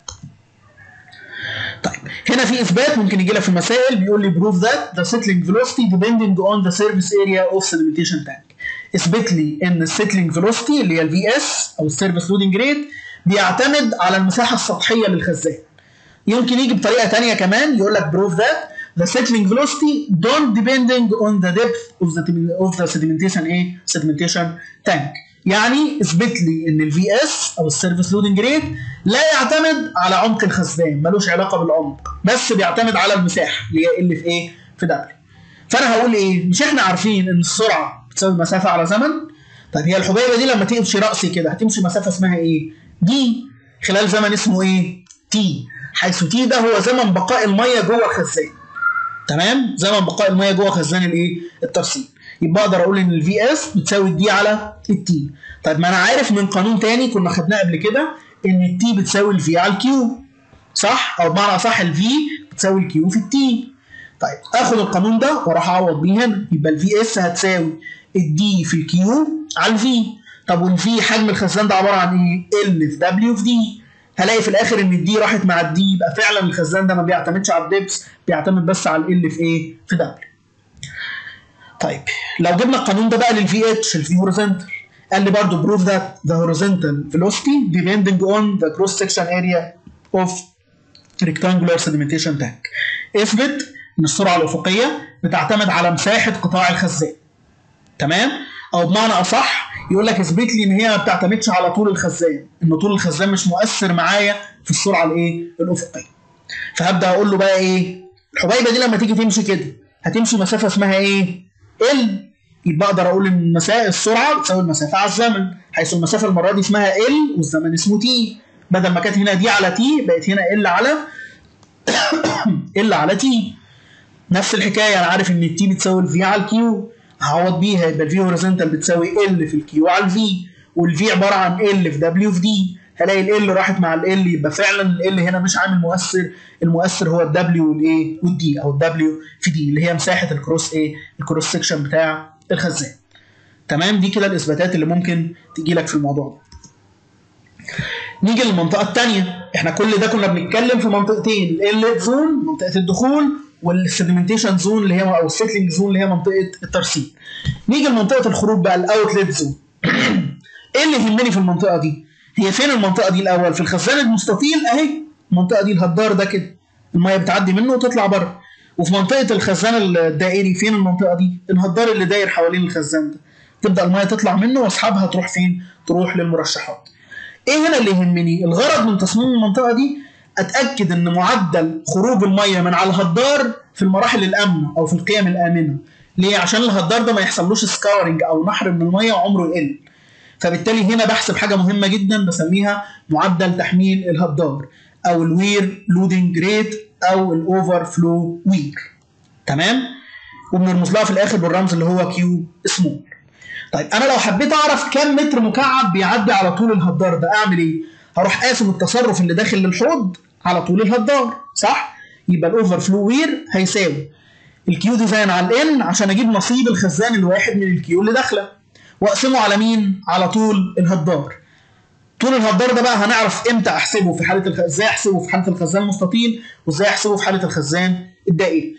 طيب هنا في اثبات ممكن يجي لك في المسائل بيقول لي prove that the settling velocity depending on the surface area of sedimentation tank اثبت لي ان السيتلينج فيلوسيتي اللي هي الفي اس او السيرفيس لودنج ريت بيعتمد على المساحه السطحيه للخزان يمكن يجي بطريقه ثانيه كمان يقول لك prove that the settling velocity don't depending on the depth of the of the sedimentation ايه sedimentation tank يعني اثبت لي ان الفي اس او السيرفيس لودنج ريت لا يعتمد على عمق الخزان ملوش علاقه بالعمق بس بيعتمد على المساحه اللي هي ال في ايه في دبليو فانا هقول ايه مش احنا عارفين ان السرعه بتساوي مسافه على زمن طيب هي الحبيبه دي لما تمشي راسي كده هتمشي مسافه اسمها ايه دي خلال زمن اسمه ايه تي حيث تي ده هو زمن بقاء الميه جوه الخزان تمام زمن بقاء الميه جوه خزان الايه الترسيب يبقى اقدر اقول ان الفي اس بتساوي الدي على التي طيب ما انا عارف من قانون تاني كنا خدناه قبل كده ان التي بتساوي الفي على الكيو صح او بمعنى صح الفي بتساوي الكيو في التي طيب اخد القانون ده واروح اعوض بيه هنا يبقى الفي اس هتساوي الدي في الكيو على الفي طب والفي حجم الخزان ده عباره عن ايه ال في دبليو في دي هلاقي في الاخر ان الدي راحت مع الدي يبقى فعلا الخزان ده ما بيعتمدش على الدبس بيعتمد بس على ال في ايه في دبليو طيب لو جبنا القانون ده بقى للفي اتش الفي هوريزونتال قال لي برضه بروف ذات ذا هوريزونتال فيلوسيتي depending on the cross section area of rectangular sedimentation tank اثبت ان السرعه الافقيه بتعتمد على مساحه قطاع الخزان تمام او بمعنى اصح يقول لك اثبت لي ان هي ما بتعتمدش على طول الخزان ان طول الخزان مش مؤثر معايا في السرعه الايه الافقيه فهبدا اقول له بقى ايه الحبيبه دي لما تيجي تمشي كده هتمشي مسافه اسمها ايه ال يبقى اقدر اقول ان المسافه السرعه بتساوي المسافه على الزمن حيث المسافه المره دي اسمها ال والزمن اسمه تي بدل ما كانت هنا دي على تي بقت هنا ال على ال على تي نفس الحكايه انا عارف ان التي بتساوي الفي على الكيو هعوض بيها يبقى الفي هوريزونتال بتساوي ال في الكيو على الفي والفي عباره عن ال في دبليو في دي هلاقي ال راحت مع ال يبقى فعلا ال هنا مش عامل مؤثر المؤثر هو الدبليو والايه والدي او الدبليو في دي اللي هي مساحه الكروس ايه الكروس سكشن بتاع الخزان تمام دي كده الاثباتات اللي ممكن تجي لك في الموضوع ده نيجي للمنطقه الثانيه احنا كل ده كنا بنتكلم في منطقتين الانلت زون منطقه الدخول والسيدمنتيشن زون اللي هي او السيتلينج زون اللي هي منطقه الترسيب نيجي لمنطقه الخروج بقى الاوتلت زون ايه اللي يهمني في المنطقه دي هي فين المنطقه دي الاول في الخزان المستطيل اهي المنطقه دي الهدار ده كده الميه بتعدي منه وتطلع بره وفي منطقه الخزان الدائري فين المنطقه دي الهدار اللي داير حوالين الخزان ده تبدا الميه تطلع منه واصحابها تروح فين تروح للمرشحات ايه هنا اللي يهمني الغرض من تصميم المنطقه دي اتاكد ان معدل خروج الميه من على الهدار في المراحل الامنه او في القيم الامنه ليه عشان الهدار ده ما يحصلوش سكاورنج او نحر من الميه وعمره يقل فبالتالي هنا بحسب حاجه مهمه جدا بسميها معدل تحميل الهدار او الوير لودنج ريت او الاوفر فلو وير تمام وبنرمز لها في الاخر بالرمز اللي هو كيو سمول طيب انا لو حبيت اعرف كم متر مكعب بيعدي على طول الهدار ده اعمل ايه هروح قاسم التصرف اللي داخل للحوض على طول الهدار صح يبقى الاوفر فلو وير هيساوي الكيو ديزاين على الان عشان اجيب نصيب الخزان الواحد من الكيو اللي داخله واقسمه على مين على طول الهدار طول الهدار ده بقى هنعرف امتى احسبه في حاله الخ... ازاي احسبه في حاله الخزان المستطيل وازاي احسبه في حاله الخزان الدائري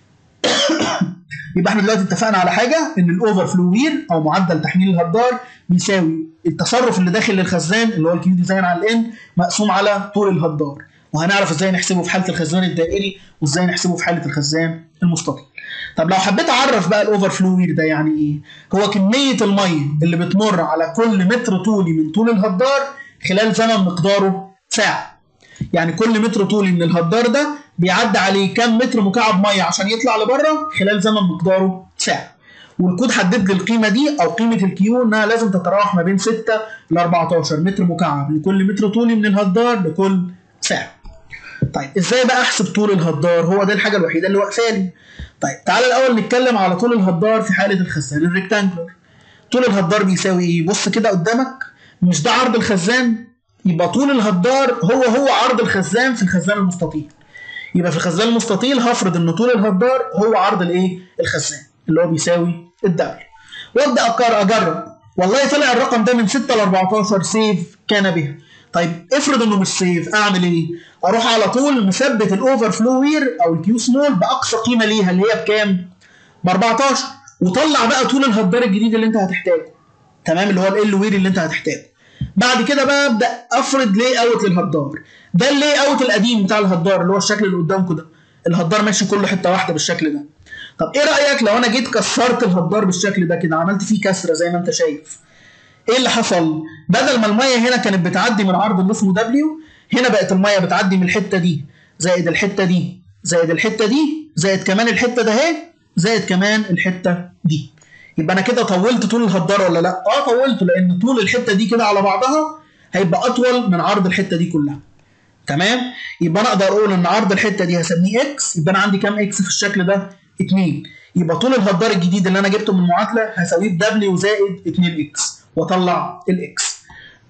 يبقى احنا دلوقتي اتفقنا على حاجه ان الاوفر فلو وير او معدل تحميل الهدار بيساوي التصرف اللي داخل للخزان اللي هو الكيو ديزاين على الان مقسوم على طول الهدار وهنعرف ازاي نحسبه في حاله الخزان الدائري وازاي نحسبه في حاله الخزان المستطيل طب لو حبيت اعرف بقى الاوفر فلو وير ده يعني ايه هو كميه الميه اللي بتمر على كل متر طولي من طول الهدار خلال زمن مقداره ساعه يعني كل متر طولي من الهدار ده بيعدي عليه كام متر مكعب ميه عشان يطلع لبره خلال زمن مقداره ساعه والكود حدد لي القيمه دي او قيمه الكيو انها لازم تتراوح ما بين 6 ل 14 متر مكعب لكل متر طولي من الهدار لكل ساعه طيب ازاي بقى احسب طول الهدار هو ده الحاجه الوحيده اللي واقفه لي طيب تعالى الاول نتكلم على طول الهدار في حاله الخزان الريكتانجلر طول الهدار بيساوي ايه بص كده قدامك مش ده عرض الخزان يبقى طول الهدار هو هو عرض الخزان في الخزان المستطيل يبقى في الخزان المستطيل هفرض ان طول الهدار هو عرض الايه الخزان اللي هو بيساوي الدبل وابدا أكار اجرب والله طلع الرقم ده من 6 ل 14 سيف كان بها طيب افرض انه مش سيف اعمل ايه اروح على طول مثبت الاوفر فلو وير او الكيو سمول باقصى قيمه ليها اللي هي بكام ب 14 وطلع بقى طول الهدار الجديد اللي انت هتحتاجه تمام اللي هو ال وير اللي انت هتحتاجه بعد كده بقى ابدا افرض لاي اوت للهدار ده اللاي اوت القديم بتاع الهدار اللي هو الشكل اللي قدامكم ده الهدار ماشي كله حته واحده بالشكل ده طب ايه رايك لو انا جيت كسرت الهدار بالشكل ده كده عملت فيه كسره زي ما انت شايف ايه اللي حصل بدل ما الميه هنا كانت بتعدي من العرض اللي اسمه دبليو هنا بقت الميه بتعدي من الحته دي زائد الحته دي زائد الحته دي زائد كمان الحته ده اهي زائد كمان الحته دي يبقى انا كده طولت طول الهدار ولا لا اه طولته لان طول الحته دي كده على بعضها هيبقى اطول من عرض الحته دي كلها تمام يبقى انا اقدر اقول ان عرض الحته دي هسميه اكس يبقى انا عندي كام اكس في الشكل ده 2 يبقى طول الهدار الجديد اللي انا جبته من المعادله هساويه بدبليو زائد 2 اكس واطلع الاكس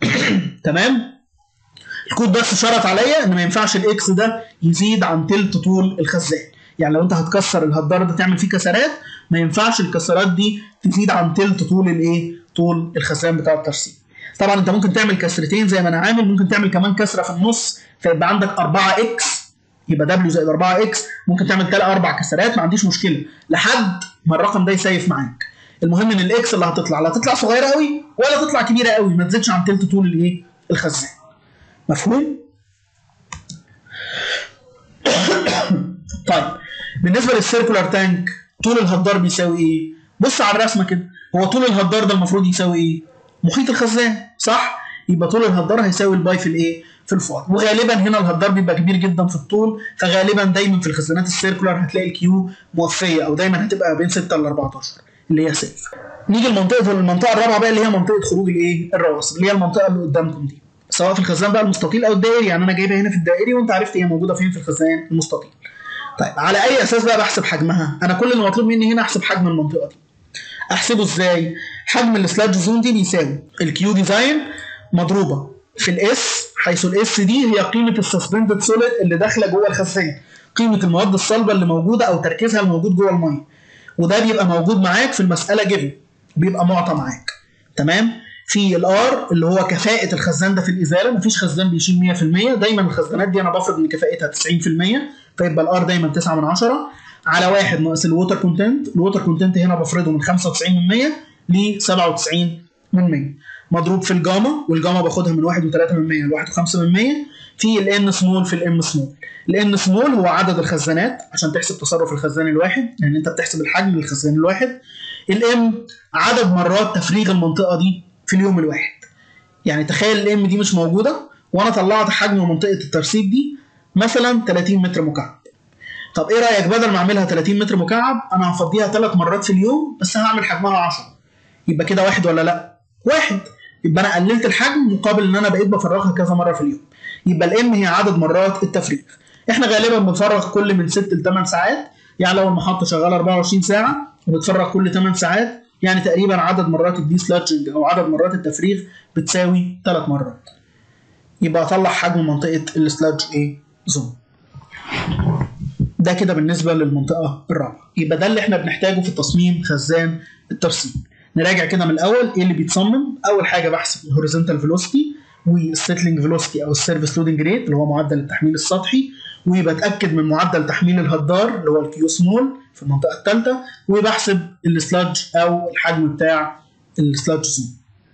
تمام الكود بس شرط عليا ان ما ينفعش الاكس ده يزيد عن تلت طول الخزان يعني لو انت هتكسر الهدار ده تعمل فيه كسرات ما ينفعش الكسرات دي تزيد عن تلت طول الايه طول الخزان بتاع الترسيم طبعا انت ممكن تعمل كسرتين زي ما انا عامل ممكن تعمل كمان كسره في النص فيبقى عندك 4 اكس يبقى دبليو زائد 4 اكس ممكن تعمل ثلاث اربع كسرات ما عنديش مشكله لحد ما الرقم ده يسيف معاك المهم ان الاكس اللي هتطلع لا تطلع صغيره قوي ولا تطلع كبيره قوي ما تزيدش عن تلت طول الايه الخزان مفهوم طيب بالنسبه للسيركولار تانك طول الهدار بيساوي ايه بص على الرسمه كده هو طول الهدار ده المفروض يساوي ايه محيط الخزان صح يبقى طول الهدار هيساوي الباي في الايه في الفار وغالبا هنا الهدار بيبقى كبير جدا في الطول فغالبا دايما في الخزانات السيركولار هتلاقي الكيو موفيه او دايما هتبقى بين 6 ل 14 اللي هي سيف نيجي لمنطقه المنطقه الرابعه بقى اللي هي منطقه خروج الايه الرواسب اللي هي المنطقه اللي قدامكم دي سواء في الخزان بقى المستطيل او الدائري يعني انا جايبها هنا في الدائري وانت عرفت هي موجوده فين في الخزان المستطيل طيب على اي اساس بقى بحسب حجمها انا كل اللي مطلوب مني هنا احسب حجم المنطقه دي احسبه ازاي حجم السلاج زون دي بيساوي الكيو ديزاين مضروبه في الاس حيث الاس دي هي قيمه السسبندد سوليد اللي داخله جوه الخزان قيمه المواد الصلبه اللي موجوده او تركيزها الموجود جوه الميه وده بيبقى موجود معاك في المساله جيفن بيبقى معطى معاك تمام في الار اللي هو كفاءه الخزان ده في الازاله مفيش خزان بيشيل 100% دايما الخزانات دي انا بفرض ان كفاءتها 90% فيبقى الار دايما 9 من 10 على واحد ناقص الووتر كونتنت الووتر كونتنت هنا بفرضه من 95% ل 97 مضروب في الجاما والجاما باخدها من 1.3 ل 1.5 في الان سمول في الام سمول الان سمول هو عدد الخزانات عشان تحسب تصرف الخزان الواحد لان يعني انت بتحسب الحجم للخزان الواحد الام عدد مرات تفريغ المنطقه دي في اليوم الواحد يعني تخيل الام دي مش موجوده وانا طلعت حجم منطقه الترسيب دي مثلا 30 متر مكعب طب ايه رايك بدل ما اعملها 30 متر مكعب انا هفضيها ثلاث مرات في اليوم بس هعمل حجمها 10 يبقى كده واحد ولا لا واحد يبقى انا قللت الحجم مقابل ان انا بقيت بفرغها كذا مره في اليوم يبقى الام هي عدد مرات التفريغ احنا غالبا بنفرغ كل من 6 ل 8 ساعات يعني لو المحطه شغاله 24 ساعه وبتفرغ كل 8 ساعات يعني تقريبا عدد مرات الدي سلادجنج او عدد مرات التفريغ بتساوي 3 مرات يبقى اطلع حجم منطقه السلادج ايه زون ده كده بالنسبه للمنطقه الرابعه يبقى ده اللي احنا بنحتاجه في تصميم خزان الترسيب نراجع كده من الاول ايه اللي بيتصمم اول حاجه بحسب الهوريزونتال فيلوسيتي والسيتلينج فيلوسيتي او السيرفيس لودنج ريت اللي هو معدل التحميل السطحي وبتاكد من معدل تحميل الهدار اللي هو الكيو سمول في المنطقه الثالثه وبحسب السلادج او الحجم بتاع السلادج زون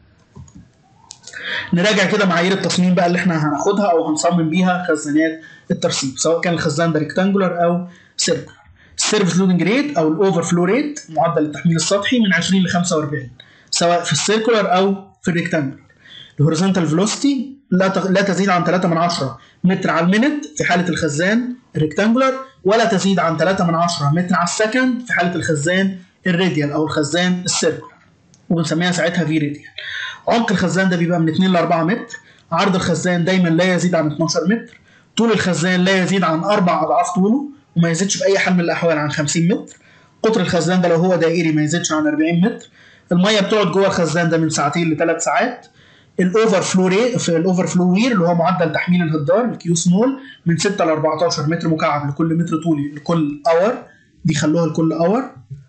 نراجع كده معايير التصميم بقى اللي احنا هناخدها او هنصمم بيها خزانات الترسيب سواء كان الخزان ده ريكتانجولار او سيركلر السيرفيس لودنج ريت او الاوفر فلو ريت معدل التحميل السطحي من 20 ل 45 سواء في السيركلر او في الريكتانجولار الهوريزونتال فيلوسيتي لا لا تزيد عن 3 من 10 متر على المينت في حاله الخزان الريكتانجولار ولا تزيد عن 3 من 10 متر على السكند في حاله الخزان الراديال او الخزان السيركلر وبنسميها ساعتها في راديال عمق الخزان ده بيبقى من 2 ل 4 متر عرض الخزان دايما لا يزيد عن 12 متر طول الخزان لا يزيد عن اربع اضعاف طوله وما يزيدش في اي حال من الاحوال عن 50 متر قطر الخزان ده لو هو دائري ما يزيدش عن 40 متر الميه بتقعد جوه الخزان ده من ساعتين لثلاث ساعات الاوفر فلو ري في الاوفر فلو وير اللي هو معدل تحميل الهدار الكيو سمول من 6 ل 14 متر مكعب لكل متر طولي لكل اور دي خلوها لكل اور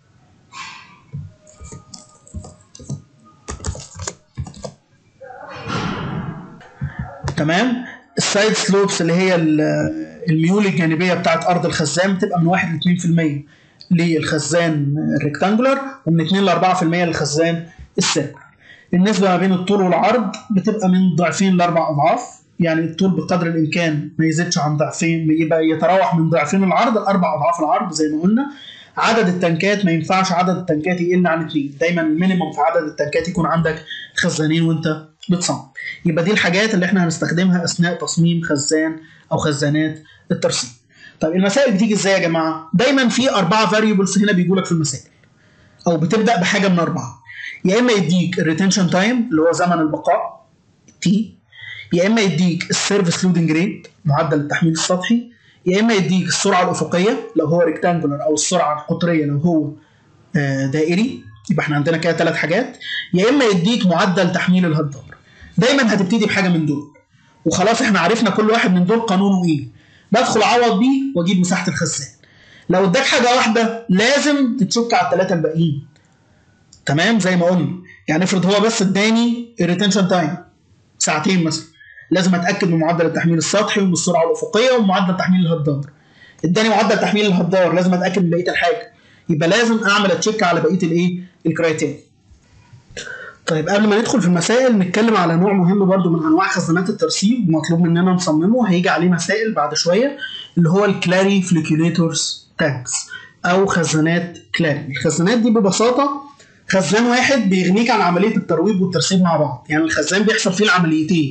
تمام السايد سلوبس اللي هي الميول الجانبيه بتاعت ارض الخزان بتبقى من 1 ل 2% للخزان الريكتانجولار ومن 2 ل 4% للخزان السيركلر النسبه ما بين الطول والعرض بتبقى من ضعفين لاربع اضعاف يعني الطول بقدر الامكان ما يزيدش عن ضعفين يبقى يتراوح من ضعفين العرض لاربع اضعاف العرض زي ما قلنا عدد التنكات ما ينفعش عدد التنكات يقل عن اثنين دايما المينيمم في عدد التنكات يكون عندك خزانين وانت بتصمم يبقى دي الحاجات اللي احنا هنستخدمها اثناء تصميم خزان او خزانات الترسيب طيب المسائل بتيجي ازاي يا جماعه دايما في اربعه فاريبلز هنا بيجوا لك في المسائل او بتبدا بحاجه من اربعه يا اما يديك الريتنشن تايم اللي هو زمن البقاء تي يا اما يديك السيرفيس لودنج ريت معدل التحميل السطحي يا اما يديك السرعه الافقيه لو هو ريكتانجولار او السرعه القطريه لو هو دائري يبقى احنا عندنا كده ثلاث حاجات يا اما يديك معدل تحميل الهدار دايما هتبتدي بحاجه من دول وخلاص احنا عرفنا كل واحد من دول قانونه ايه بدخل اعوض بيه واجيب مساحه الخزان لو اداك حاجه واحده لازم تتشك على الثلاثه الباقيين تمام زي ما قلنا يعني افرض هو بس اداني الريتنشن تايم ساعتين مثلا لازم اتاكد من معدل التحميل السطحي ومن السرعه الافقيه ومعدل تحميل الهدار اداني معدل تحميل الهدار لازم اتاكد من بقيه الحاجه يبقى لازم اعمل اتشيك على بقيه الايه الكرايتيريا طيب قبل ما ندخل في المسائل نتكلم على نوع مهم برضو من انواع خزانات الترسيب مطلوب مننا نصممه هيجي عليه مسائل بعد شويه اللي هو الكلاري فليكيوليتورز تانكس او خزانات كلاري الخزانات دي ببساطه خزان واحد بيغنيك عن عمليه الترويب والترسيب مع بعض يعني الخزان بيحصل فيه العمليتين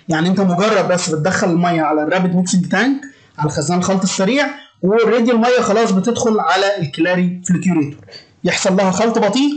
يعني انت مجرد بس بتدخل الميه على الرابid ميكسنج تانك على خزان الخلط السريع واوريدي الميه خلاص بتدخل على الكلاري فليكيوريتور يحصل لها خلط بطيء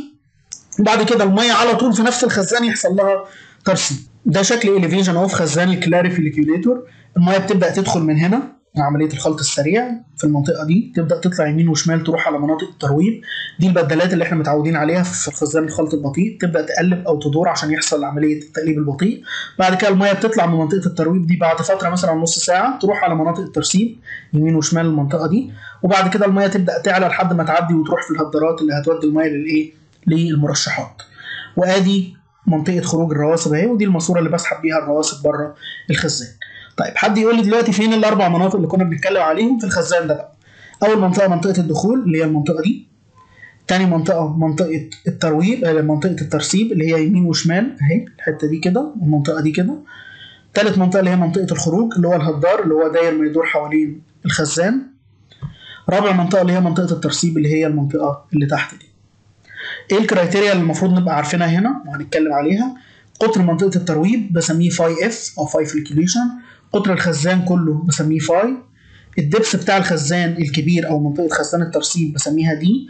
بعد كده الميه على طول في نفس الخزان يحصل لها ترسيب ده شكل اليفيجن اهو في خزان الكلاري فليكيوريتور الميه بتبدا تدخل من هنا عمليه الخلط السريع في المنطقه دي تبدا تطلع يمين وشمال تروح على مناطق الترويب دي البدلات اللي احنا متعودين عليها في خزان الخلط البطيء تبدا تقلب او تدور عشان يحصل عمليه التقليب البطيء بعد كده الميه بتطلع من منطقه الترويب دي بعد فتره مثلا نص ساعه تروح على مناطق الترسيب يمين وشمال المنطقه دي وبعد كده الميه تبدا تعلى لحد ما تعدي وتروح في الهدرات اللي هتودي الميه للايه للمرشحات وادي منطقه خروج الرواسب اهي ودي الماسوره اللي بسحب بيها الرواسب بره الخزان طيب حد يقول لي دلوقتي فين الاربع مناطق اللي كنا بنتكلم عليهم في الخزان ده بقى اول منطقه منطقه الدخول اللي هي المنطقه دي تاني منطقه منطقه الترويب آه، منطقه الترسيب اللي هي يمين وشمال اهي الحته دي كده والمنطقه دي كده تالت منطقه اللي هي منطقه الخروج اللي هو الهدار اللي هو داير ما يدور حوالين الخزان رابع منطقه اللي هي منطقه الترسيب اللي هي المنطقه اللي تحت دي ايه الكرايتيريا اللي المفروض نبقى عارفينها هنا وهنتكلم عليها قطر منطقه الترويب بسميه فاي اف او فاي فليكيوليشن قطر الخزان كله بسميه فاي الدبس بتاع الخزان الكبير او منطقه خزان الترسيب بسميها دي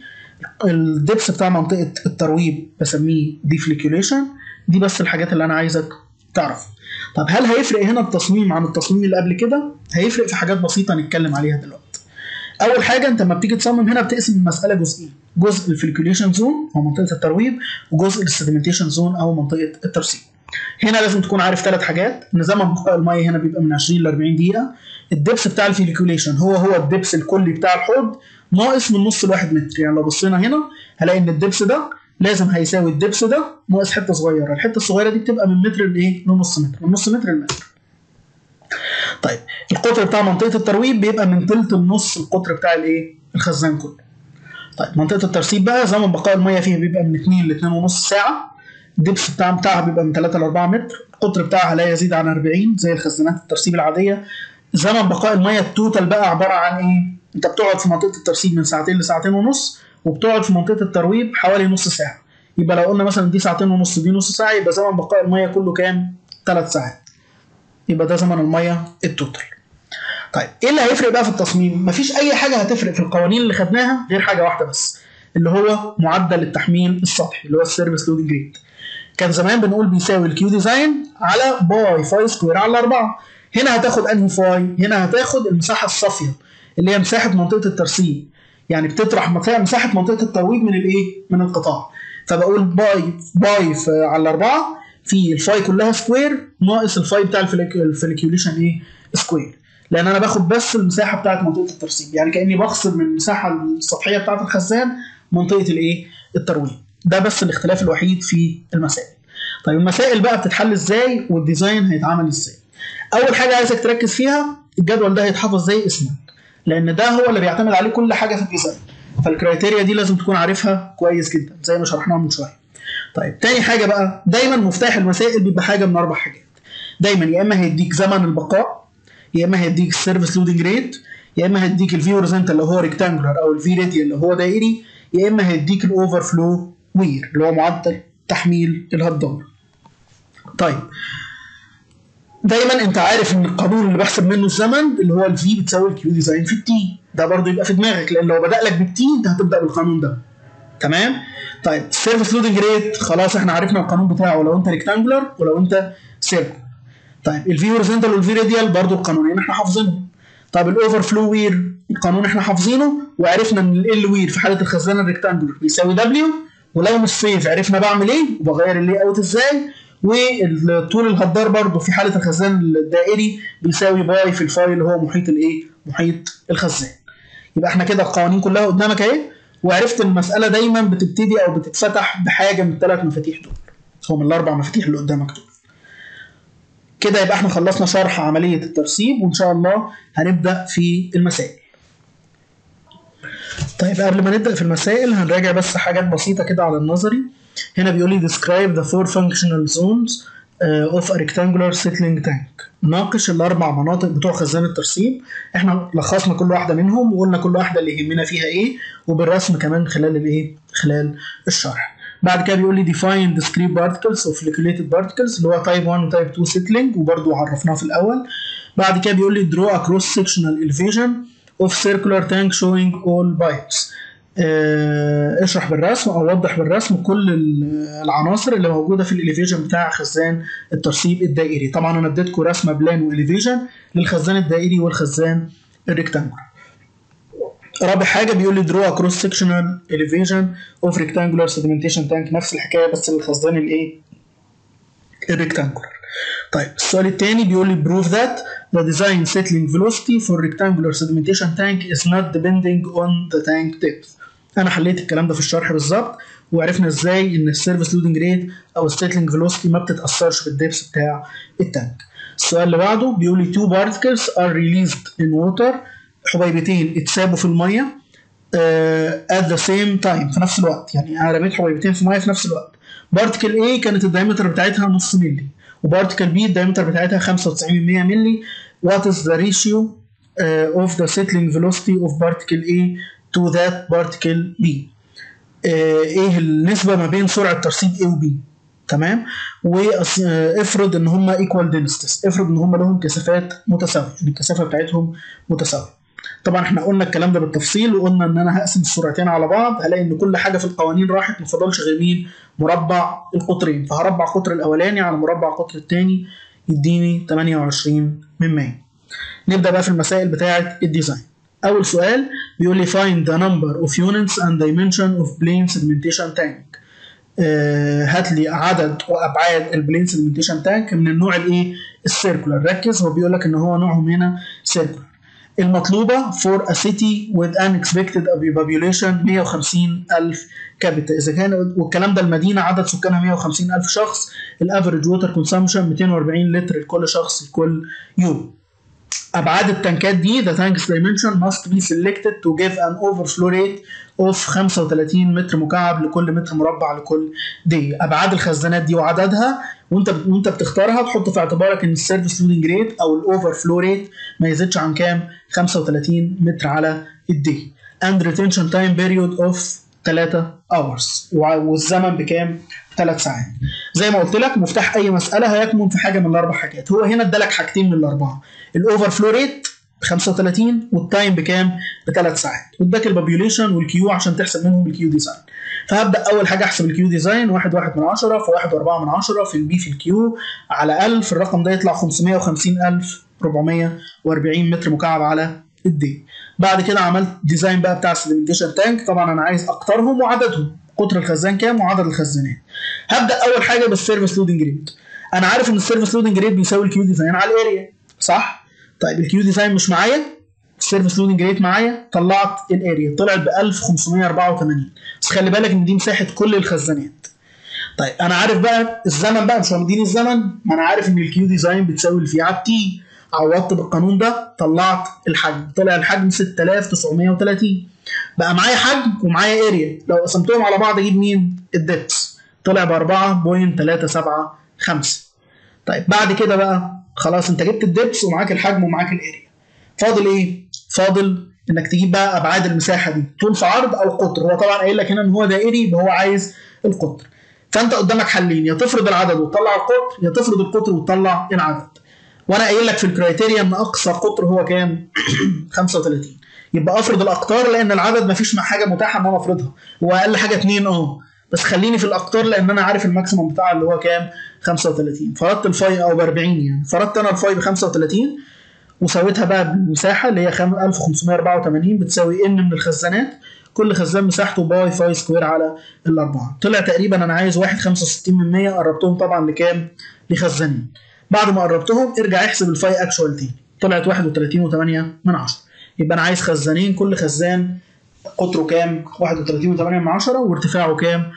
الدبس بتاع منطقه الترويب بسميه ديفليكيوليشن دي بس الحاجات اللي انا عايزك تعرف طب هل هيفرق هنا التصميم عن التصميم اللي قبل كده هيفرق في حاجات بسيطه نتكلم عليها دلوقتي اول حاجه انت لما بتيجي تصمم هنا بتقسم المساله جزئين جزء الفليكيوليشن زون او منطقه الترويب وجزء السيدمنتيشن زون او منطقه الترسيب هنا لازم تكون عارف ثلاث حاجات ان زمن بقاء الميه هنا بيبقى من 20 ل 40 دقيقه الدبس بتاع الفليكيوليشن هو هو الدبس الكلي بتاع الحوض ناقص من نص لواحد متر يعني لو بصينا هنا هلاقي ان الدبس ده لازم هيساوي الدبس ده ناقص حته صغيره الحته الصغيره دي بتبقى من متر لايه لنص متر من نص متر لمتر طيب القطر بتاع منطقه الترويب بيبقى من تلت لنص القطر بتاع الايه الخزان كله طيب منطقه الترسيب بقى زمن بقاء الميه فيها بيبقى من 2 ل 2 ونص ساعه الدبس بتاع بتاعها بيبقى من 3 ل 4 متر القطر بتاعها لا يزيد عن 40 زي الخزانات الترسيب العاديه زمن بقاء الميه التوتال بقى عباره عن ايه انت بتقعد في منطقه الترسيب من ساعتين لساعتين ونص وبتقعد في منطقه الترويب حوالي نص ساعه يبقى لو قلنا مثلا دي ساعتين ونص دي نص ساعه يبقى زمن بقاء الميه كله كام 3 ساعات يبقى ده زمن الميه التوتال طيب ايه اللي هيفرق بقى في التصميم مفيش اي حاجه هتفرق في القوانين اللي خدناها غير حاجه واحده بس اللي هو معدل التحميل السطحي اللي هو السيرفيس لودنج ريت كان زمان بنقول بيساوي الكيو ديزاين على باي فاي سكوير على 4 هنا هتاخد انهي فاي هنا هتاخد المساحه الصافيه اللي هي مساحه منطقه الترسيب يعني بتطرح مساحه منطقه الترويج من الايه من القطاع فبقول باي باي على 4 في الفاي كلها سكوير ناقص الفاي بتاع الفليكيوليشن ايه سكوير لان انا باخد بس المساحه بتاعت منطقه الترسيب يعني كاني بخصم من المساحه السطحيه بتاعت الخزان منطقه الايه الترويج ده بس الاختلاف الوحيد في المسائل طيب المسائل بقى بتتحل ازاي والديزاين هيتعمل ازاي اول حاجه عايزك تركز فيها الجدول ده هيتحفظ زي اسمك لان ده هو اللي بيعتمد عليه كل حاجه في الديزاين فالكرايتيريا دي لازم تكون عارفها كويس جدا زي ما شرحناها من شويه طيب تاني حاجه بقى دايما مفتاح المسائل بيبقى حاجه من اربع حاجات دايما يا اما هيديك زمن البقاء يا اما هيديك السيرفيس لودنج ريت يا اما هيديك الفي هوريزونتال اللي هو ريكتانجولار او الفي راديال اللي هو دائري يا اما هيديك الاوفر فلو وير اللي هو معدل تحميل الهدار طيب دايما انت عارف ان القانون اللي بحسب منه الزمن اللي هو الفي بتساوي الكيو ديزاين في التي ده برضه يبقى في دماغك لان لو بدا لك بالتي انت هتبدا بالقانون ده تمام طيب السيرفيس لودنج ريت خلاص احنا عرفنا القانون بتاعه لو انت ريكتانجولار ولو انت سيركل طيب الفي هوريزونتال والفي راديال برضه القانونين احنا حافظينهم طيب الاوفر فلو وير القانون احنا حافظينه وعرفنا ان ال وير في حاله الخزان الريكتانجولار بيساوي دبليو ولو مش سيف عرفنا بعمل ايه وبغير اللي اوت ازاي والطول الهدار برضه في حاله الخزان الدائري بيساوي باي في الفاي اللي هو محيط الايه؟ محيط الخزان. يبقى احنا كده القوانين كلها قدامك اهي وعرفت ان المساله دايما بتبتدي او بتتفتح بحاجه من الثلاث مفاتيح دول. هو من الاربع مفاتيح اللي قدامك دول. كده يبقى احنا خلصنا شرح عمليه الترسيب وان شاء الله هنبدا في المسائل. طيب قبل ما نبدا في المسائل هنراجع بس حاجات بسيطه كده على النظري. هنا بيقول لي describe the four functional zones uh, of a rectangular settling tank ناقش الاربع مناطق بتوع خزان الترسيب احنا لخصنا كل واحده منهم وقلنا كل واحده اللي يهمنا فيها ايه وبالرسم كمان خلال الايه خلال الشرح بعد كده بيقول لي define discrete particles of fluctuated particles اللي هو type 1 و type 2 settling وبرده عرفناه في الاول بعد كده بيقول لي draw a cross sectional elevation of circular tank showing all pipes آه، اشرح بالرسم او وضح بالرسم كل ال- العناصر اللي موجوده في الاليفيجن بتاع خزان الترسيب الدائري طبعا انا اديتكم رسمه بلان واليفيجن للخزان الدائري والخزان الريكتانجولار رابع حاجه بيقول لي draw a cross sectional elevation of rectangular sedimentation tank نفس الحكايه بس للخزان الايه الريكتانجولار طيب السؤال الثاني بيقول لي prove that the design settling velocity for rectangular sedimentation tank is not depending on the tank depth انا حليت الكلام ده في الشرح بالظبط وعرفنا ازاي ان السيرفيس لودنج ريت او السيتلينج فيلوسيتي ما بتتاثرش بالدبس بتاع التانك السؤال اللي بعده بيقول لي two particles are released in water حبيبتين اتسابوا في الميه uh, at the same time في نفس الوقت يعني انا رميت حبيبتين في الميه في نفس الوقت بارتكل A كانت الدايمتر بتاعتها نص ملي وبارتكل B الدايمتر بتاعتها 95 ملي what is the ratio uh, of the settling velocity of particle A to that particle B uh, ايه النسبة ما بين سرعة ترسيب A و B تمام وافرض ان هم equal densities افرض ان هم لهم كثافات متساوية يعني الكثافة بتاعتهم متساوية طبعا احنا قلنا الكلام ده بالتفصيل وقلنا ان انا هقسم السرعتين على بعض هلاقي ان كل حاجه في القوانين راحت ما فضلش غير مين مربع القطرين فهربع قطر الاولاني على مربع قطر الثاني يديني 28 من 100 نبدا بقى في المسائل بتاعه الديزاين اول سؤال بيقول لي find the number of units and dimension of plane segmentation tank آه، هات لي عدد وابعاد البلين سيجمنتيشن تانك من النوع الايه السيركولار ركز هو بيقول لك ان هو نوعهم هنا سيركولار المطلوبه for a city with an expected population 150 ألف كابيتا إذا كان والكلام ده المدينة عدد سكانها 150 ألف شخص الافريج ووتر كونسامشن 240 لتر لكل شخص لكل يوم أبعاد التنكات دي the tank's dimension must be selected to give an overflow rate of 35 متر مكعب لكل متر مربع لكل دي أبعاد الخزانات دي وعددها وانت وانت بتختارها تحط في اعتبارك ان السيرفيس لودنج ريت او الاوفر فلو ريت ما يزيدش عن كام 35 متر على الدي and retention time period of 3 hours والزمن بكام 3 ساعات زي ما قلت لك مفتاح اي مساله هيكمن في حاجه من الاربع حاجات هو هنا ادالك حاجتين من الاربعه الاوفر فلو ريت ب 35 والتايم بكام بثلاث ساعات واداك البوبيوليشن والكيو عشان تحسب منهم الكيو ديزاين فهبدا اول حاجه احسب الكيو ديزاين 1 1 من 10 في 1 و4 من 10 في البي في الكيو على 1000 الرقم ده يطلع 550440 متر مكعب على الدي بعد كده عملت ديزاين بقى بتاع السيدمنتيشن تانك طبعا انا عايز اكترهم وعددهم قطر الخزان كام وعدد الخزانات هبدا اول حاجه بالسيرفيس لودنج ريت انا عارف ان السيرفيس لودنج ريت بيساوي الكيو ديزاين على الاريا صح طيب الكيو ديزاين مش معايا السيرفيس لودنج ريت معايا طلعت الاريا طلعت ب 1584 بس خلي بالك ان دي مساحه كل الخزانات طيب انا عارف بقى الزمن بقى مش مديني الزمن ما انا عارف ان الكيو ديزاين بتساوي الفي على التي عوضت بالقانون ده طلعت الحجم طلع الحجم 6930 بقى معايا حجم ومعايا اريا لو قسمتهم على بعض اجيب مين الدبس طلع ب 4.375 طيب بعد كده بقى خلاص انت جبت الدبس ومعاك الحجم ومعاك الاريا فاضل ايه فاضل انك تجيب بقى ابعاد المساحه دي طول في عرض او قطر هو طبعا قايل لك هنا ان هو دائري يبقى هو عايز القطر فانت قدامك حلين يا تفرض العدد وتطلع القطر يا تفرض القطر وتطلع العدد وانا قايل لك في الكرايتيريا ان اقصى قطر هو كام 35 يبقى افرض الاقطار لان العدد مفيش مع حاجه متاحه ان انا افرضها هو اقل حاجه 2 اه بس خليني في الاقطار لان انا عارف الماكسيموم بتاعه اللي هو كام 35 فرضت الفاي او ب 40 يعني فرضت انا الفاي ب 35 وسويتها بقى بالمساحه اللي هي 1584 بتساوي ان من الخزانات كل خزان مساحته باي فاي سكوير على الاربعه طلع تقريبا انا عايز 1.65 من 100 قربتهم طبعا لكام لخزانين بعد ما قربتهم ارجع احسب الفاي اكشوال تاني طلعت 31.8 من 10 يبقى انا عايز خزانين كل خزان قطره كام 31.8 من 10 وارتفاعه كام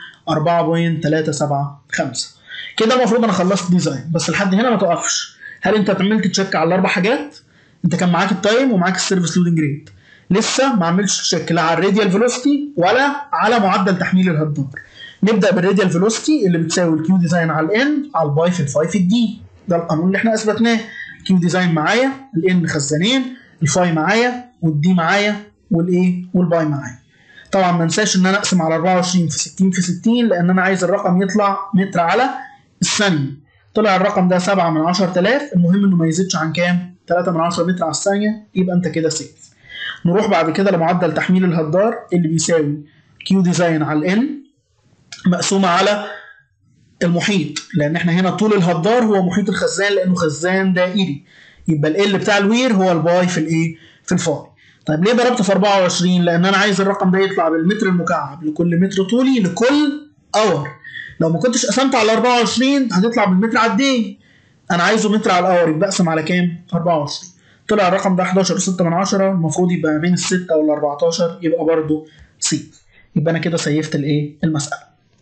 4.375 كده المفروض انا خلصت ديزاين بس لحد هنا ما توقفش هل انت عملت تشيك على الاربع حاجات انت كان معاك التايم ومعاك السيرفيس لودنج ريت لسه ما عملتش تشيك لا على الراديال فيلوسيتي ولا على معدل تحميل الهدار نبدا بالراديال فيلوسيتي اللي بتساوي الكيو ديزاين على الان على الباي في الفاي في الدي ده القانون اللي احنا اثبتناه الكيو ديزاين معايا الان خزانين الفاي معايا والدي معايا والايه والباي معايا طبعا ما انساش ان انا اقسم على 24 في 60 في 60 لان انا عايز الرقم يطلع متر على الثانيه طلع الرقم ده 7 من 10000 المهم انه ما يزيدش عن كام 3 من 10 متر على الثانيه يبقى انت كده سيف نروح بعد كده لمعدل تحميل الهدار اللي بيساوي كيو ديزاين على الان مقسومه على المحيط لان احنا هنا طول الهدار هو محيط الخزان لانه خزان دائري يبقى ال بتاع الوير هو الباي في الايه في الفاي طيب ليه ضربت في 24 لان انا عايز الرقم ده يطلع بالمتر المكعب لكل متر طولي لكل اور لو ما كنتش قسمت على 24 هتطلع بالمتر على الدقيقه انا عايزه متر على الاور يبقى اقسم على كام 24 طلع الرقم ده 11 6 من 10 المفروض يبقى ما بين ال 6 وال 14 يبقى برضه سي يبقى انا كده سيفت الايه المساله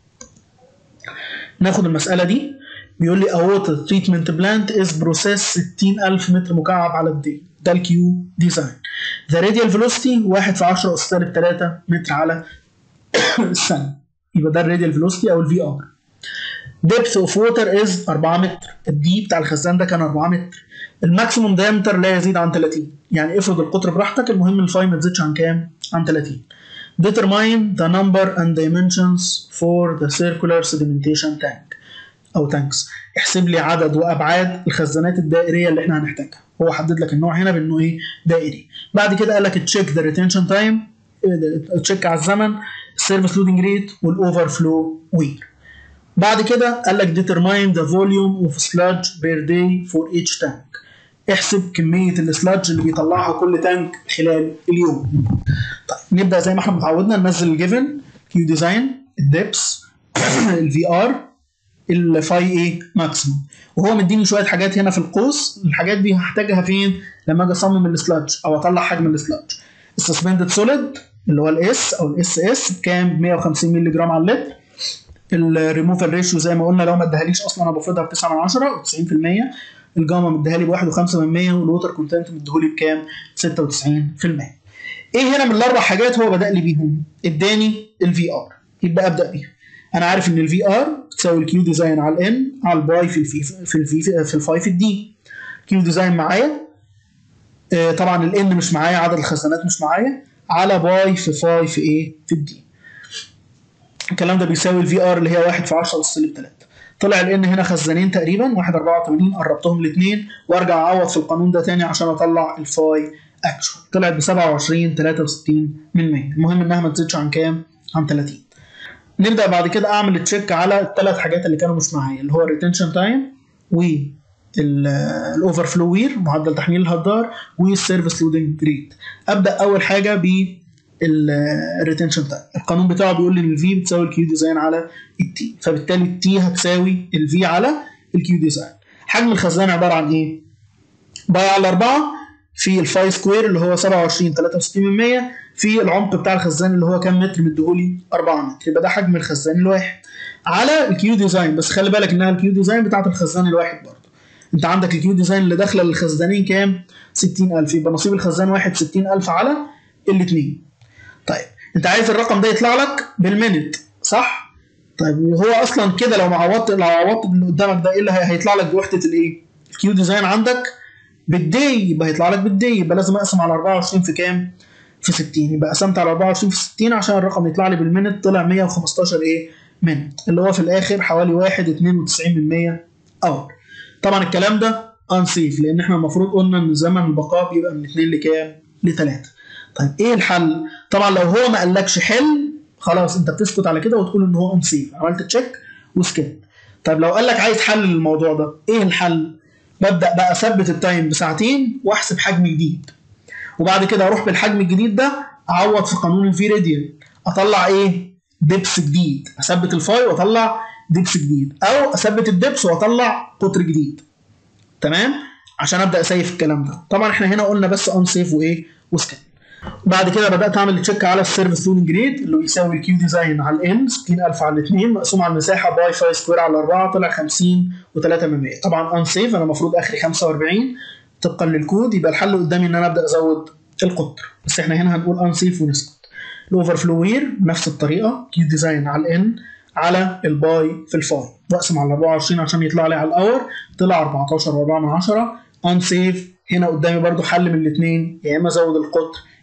ناخد المساله دي بيقول لي a water treatment plant is process 60000 متر مكعب على الدقيقه ده الكيو ديزاين the radial velocity 1 في 10 اس سالب 3 متر على الثانيه يبقى ده الراديال فيلوسيتي او الفي ار depth of water is 4 متر الدي بتاع الخزان ده كان 4 متر الماكسيموم دايمتر لا يزيد عن 30 يعني افرض القطر براحتك المهم الفاي ما تزيدش عن كام عن 30 determine the number and dimensions for the circular sedimentation tank او tanks احسب لي عدد وابعاد الخزانات الدائريه اللي احنا هنحتاجها هو حدد لك النوع هنا بانه ايه دائري بعد كده قال لك تشيك ذا ريتنشن تايم تشيك على الزمن السيرفيس لودنج ريت والاوفر فلو وير بعد كده قال لك determine the volume of sludge per day for each tank احسب كمية السلادج اللي بيطلعها كل تانك خلال اليوم طيب نبدأ زي ما احنا متعودنا ننزل الجيفن كيو ديزاين الدبس الفي ار الفاي ايه ماكسيموم وهو مديني شويه حاجات هنا في القوس الحاجات دي هحتاجها فين لما اجي اصمم السلادج او اطلع حجم السلادج السسبندد سوليد اللي هو الاس او الاس اس بكام 150 مللي جرام على اللتر الريموفال ريشيو زي ما قلنا لو ما ادهاليش اصلا انا بفرضها ب 9 من 10 و 90% الجاما مديها لي ب 1.5% والووتر كونتنت مديهولي بكام 96% ايه هنا من الاربع حاجات هو بدا لي بيهم اداني الفي ار يبقى ابدا بيها انا عارف ان الفي ار بتساوي الكيو ديزاين على الان على الباي في الفي في الفي في الفاي في الدي كيو ديزاين معايا آه طبعا الان مش معايا عدد الخزانات مش معايا على باي في فاي في ايه في الدي الكلام ده بيساوي الفي ار اللي هي 1 في 10 اس سالب 3 طلع الان هنا خزانين تقريبا 1 84 قربتهم الاثنين وارجع اعوض في القانون ده تاني عشان اطلع الفاي اكشوال طلعت ب 27 63 من 100 المهم انها ما تزيدش عن كام؟ عن 30 نبدا بعد كده اعمل تشيك على الثلاث حاجات اللي كانوا مش معايا اللي هو الريتنشن تايم و الاوفر فلو وير معدل تحميل الهدار والسيرفيس لودنج ريت ابدا اول حاجه ب الريتنشن تايم القانون بتاعه بيقول لي ان الفي بتساوي الكيو ديزاين على التي فبالتالي التي هتساوي الفي على الكيو ديزاين حجم الخزان عباره عن ايه باي على 4 في الفاي سكوير اللي هو 27 63 في العمق بتاع الخزان اللي هو كام متر مديهولي 4 متر يبقى ده حجم الخزان الواحد على الكيو ديزاين بس خلي بالك انها الكيو ديزاين بتاعت الخزان الواحد برضه انت عندك الكيو ديزاين اللي داخله للخزانين كام 60000 يبقى نصيب الخزان واحد 60000 على الاثنين طيب انت عايز الرقم ده يطلع لك بالمينت صح طيب وهو اصلا كده لو ما عوضت لو عوضت اللي قدامك ده ايه اللي هيطلع لك بوحده الايه الكيو ديزاين عندك بالدي يبقى هيطلع لك بالدي يبقى لازم اقسم على 24 في كام في 60 يبقى قسمت على 24 في 60 عشان الرقم يطلع لي بالمينت طلع 115 ايه منت اللي هو في الاخر حوالي 1 92 من 100 اور طبعا الكلام ده انسيف لان احنا المفروض قلنا ان زمن البقاء بيبقى من 2 لكام ل 3 طيب ايه الحل طبعا لو هو ما قالكش حل خلاص انت بتسكت على كده وتقول ان هو انسيف عملت تشيك وسكت طيب لو قال لك عايز حل للموضوع ده ايه الحل ببدا بقى اثبت التايم بساعتين واحسب حجم جديد وبعد كده اروح بالحجم الجديد ده اعوض في قانون الفي راديان اطلع ايه دبس جديد اثبت الفاي واطلع دبس جديد او اثبت الدبس واطلع قطر جديد تمام عشان ابدا اسيف الكلام ده طبعا احنا هنا قلنا بس اون سيف وايه وسكان بعد كده بدات اعمل تشيك على السيرفيس لودنج ريت اللي يساوي الكيو ديزاين على الان 60000 على الاثنين مقسوم على المساحه باي فاي سكوير على 4 طلع 50 و3 من 100 طبعا ان سيف انا المفروض اخري 45 طبقا للكود يبقى الحل قدامي ان انا ابدا ازود القطر بس احنا هنا هنقول ان سيف ونسكت الاوفر فلو وير بنفس الطريقه كيو ديزاين على الان على الباي في الفاي بقسم على 24 عشان يطلع لي على الاور طلع 14 و4 من 10 ان سيف هنا قدامي برضو حل من الاثنين يا اما ازود القطر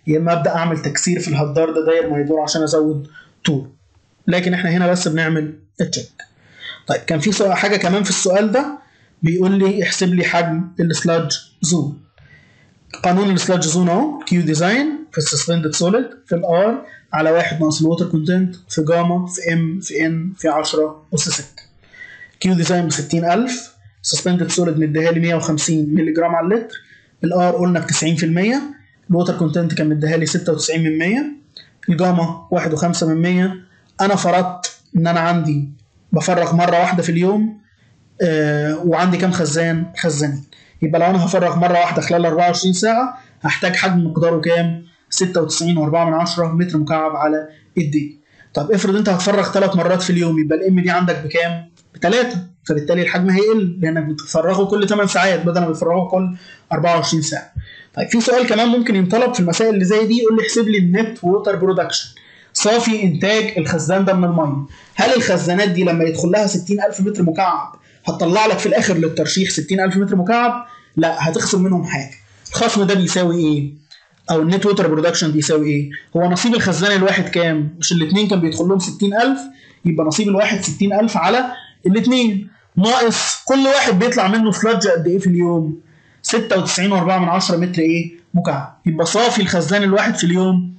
يا اما ابدا اعمل تكسير في الهدار ده داير ما يدور عشان ازود طول لكن احنا هنا بس بنعمل تشيك طيب كان في سؤال حاجه كمان في السؤال ده بيقول لي احسب لي حجم السلاج زون قانون السلاج زون اهو كيو ديزاين في السسبندد سوليد في الار على واحد ناقص الووتر كونتنت في جاما في ام في ان في 10 اس 6 كيو ديزاين ب 60000 سسبندد سوليد مديها لي 150 مللي جرام على اللتر الار قلنا ب 90% الووتر كونتنت كان مديها لي 96 من 100 الجاما 1.5 من 100 انا فرضت ان انا عندي بفرغ مره واحده في اليوم آه وعندي كام خزان خزانين يبقى لو انا هفرغ مره واحده خلال 24 ساعه هحتاج حجم مقداره كام 96.4 من 10 متر مكعب على الدي طب افرض انت هتفرغ ثلاث مرات في اليوم يبقى الام دي عندك بكام بثلاثه فبالتالي الحجم هيقل لانك بتفرغه كل 8 ساعات بدل ما بتفرغه كل 24 ساعه طيب في سؤال كمان ممكن ينطلب في المسائل اللي زي دي يقول لي احسب لي النت ووتر برودكشن صافي انتاج الخزان ده من الميه هل الخزانات دي لما يدخل لها 60000 متر مكعب هتطلع لك في الاخر للترشيح 60000 متر مكعب لا هتخصم منهم حاجه الخصم ده بيساوي ايه او النت ووتر برودكشن بيساوي ايه هو نصيب الخزان الواحد كام مش الاثنين كان بيدخل لهم 60000 يبقى نصيب الواحد 60000 على الاثنين ناقص كل واحد بيطلع منه سلاج قد ايه في اليوم 96.4 من 10 متر ايه مكعب يبقى صافي الخزان الواحد في اليوم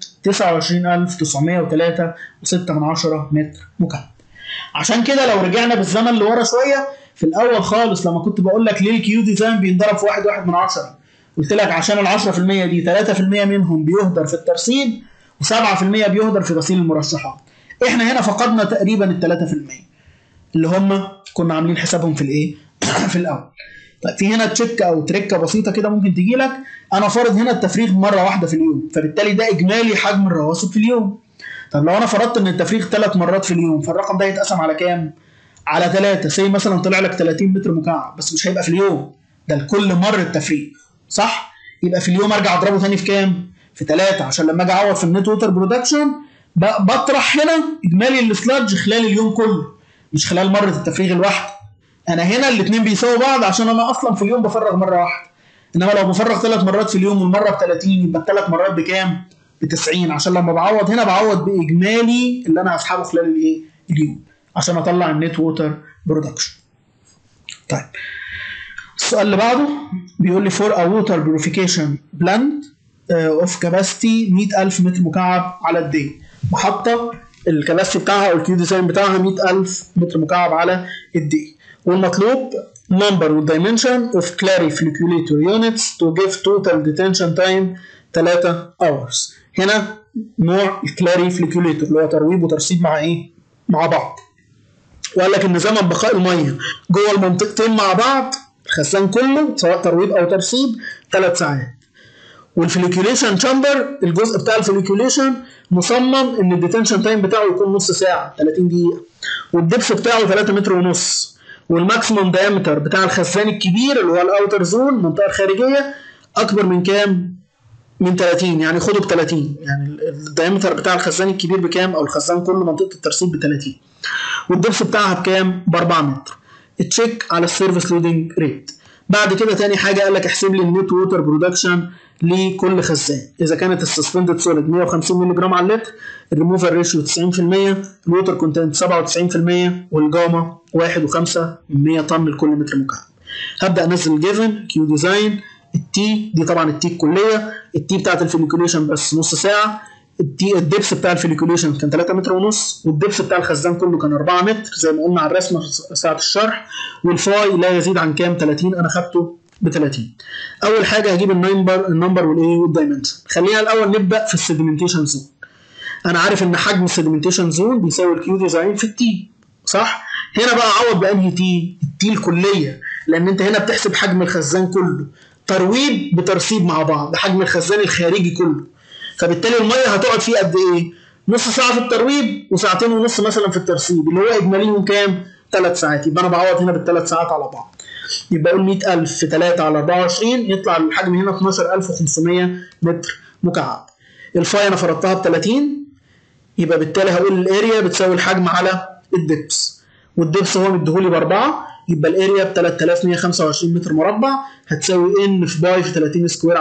29903 و6 من 10 متر مكعب عشان كده لو رجعنا بالزمن لورا شويه في الاول خالص لما كنت بقول لك ليه الكيو ديزاين بينضرب في واحد واحد من 10 قلت لك عشان ال 10% دي 3% منهم بيهدر في الترسيب و7% بيهدر في غسيل المرشحات احنا هنا فقدنا تقريبا ال 3% اللي هم كنا عاملين حسابهم في الايه في الاول طيب في هنا تشيك او تركه بسيطه كده ممكن تجي لك انا فارض هنا التفريغ مره واحده في اليوم فبالتالي ده اجمالي حجم الرواسب في اليوم طب لو انا فرضت ان التفريغ ثلاث مرات في اليوم فالرقم ده يتقسم على كام على ثلاثة زي مثلا طلع لك 30 متر مكعب بس مش هيبقى في اليوم ده لكل مرة تفريغ صح يبقى في اليوم ارجع اضربه ثاني في كام في ثلاثة عشان لما اجي اعوض في النت ووتر برودكشن بطرح هنا اجمالي السلاج خلال اليوم كله مش خلال مرة التفريغ الواحدة انا هنا الاثنين بيساووا بعض عشان انا اصلا في اليوم بفرغ مره واحده انما لو بفرغ ثلاث مرات في اليوم والمره ب 30 يبقى الثلاث مرات بكام؟ ب 90 عشان لما بعوض هنا بعوض باجمالي اللي انا هسحبه خلال الايه؟ اليوم عشان اطلع النت ووتر برودكشن. طيب السؤال اللي بعده بيقول لي فور ا ووتر بيوريفيكيشن بلاند اوف كاباسيتي 100000 متر مكعب على الدي محطه الكباسيتي بتاعها او الكيو ديزاين بتاعها 100000 متر مكعب على الدي والمطلوب number والdimension of clarificator units to give total detention time 3 hours هنا نوع الكلاريفيكوليتور اللي هو ترويب وترسيب مع ايه؟ مع بعض وقال لك ان زمن بقاء الميه جوه المنطقتين مع بعض الخزان كله سواء ترويب او ترسيب 3 ساعات والفليكيوليشن تشامبر الجزء بتاع الفليكيوليشن مصمم ان الديتنشن تايم بتاعه يكون نص ساعه 30 دقيقه والدبس بتاعه 3 متر ونص والماكسيموم دايمتر بتاع الخزان الكبير اللي هو الاوتر زون المنطقه الخارجيه اكبر من كام؟ من 30 يعني خده ب 30 يعني الدايمتر بتاع الخزان الكبير بكام او الخزان كله منطقه الترسيب ب 30 والدبس بتاعها بكام؟ ب 4 متر تشيك على السيرفيس لودنج ريت بعد كده تاني حاجه قال لك احسب لي النت ووتر برودكشن لكل خزان اذا كانت السسبندد سوليد 150 مللي جرام على اللتر الريموفر ريشيو 90% الووتر كونتنت 97% والجاما 1.5 من طن لكل متر مكعب هبدا انزل الجيفن كيو ديزاين التي دي طبعا التي الكليه التي بتاعت الفيليكوليشن بس نص ساعه التي الدبس بتاع الفيليكوليشن كان 3 متر ونص والدبس بتاع الخزان كله كان 4 متر زي ما قلنا على الرسمه في ساعه الشرح والفاي لا يزيد عن كام 30 انا خدته ب 30 اول حاجه هجيب النمبر النمبر والايه والدايمنشن خلينا الاول نبدا في السيدمنتيشن زون انا عارف ان حجم السيدمنتيشن زون بيساوي الكيو ديزاين في التي صح هنا بقى اعوض بانهي تي التي الكليه لان انت هنا بتحسب حجم الخزان كله ترويب بترسيب مع بعض حجم الخزان الخارجي كله فبالتالي الميه هتقعد فيه قد ايه نص ساعه في الترويب وساعتين ونص مثلا في الترسيب اللي هو اجماليهم كام ثلاث ساعات يبقى انا بعوض هنا بالثلاث ساعات على بعض يبقى اقول 100000 في 3 على 24 يطلع الحجم هنا 12500 متر مكعب الفاي انا فرضتها ب 30 يبقى بالتالي هقول الاريا بتساوي الحجم على الدبس والدبس هو مديهولي باربعه يبقى الاريا ب 3125 متر مربع هتساوي ان في باي في 30 سكوير على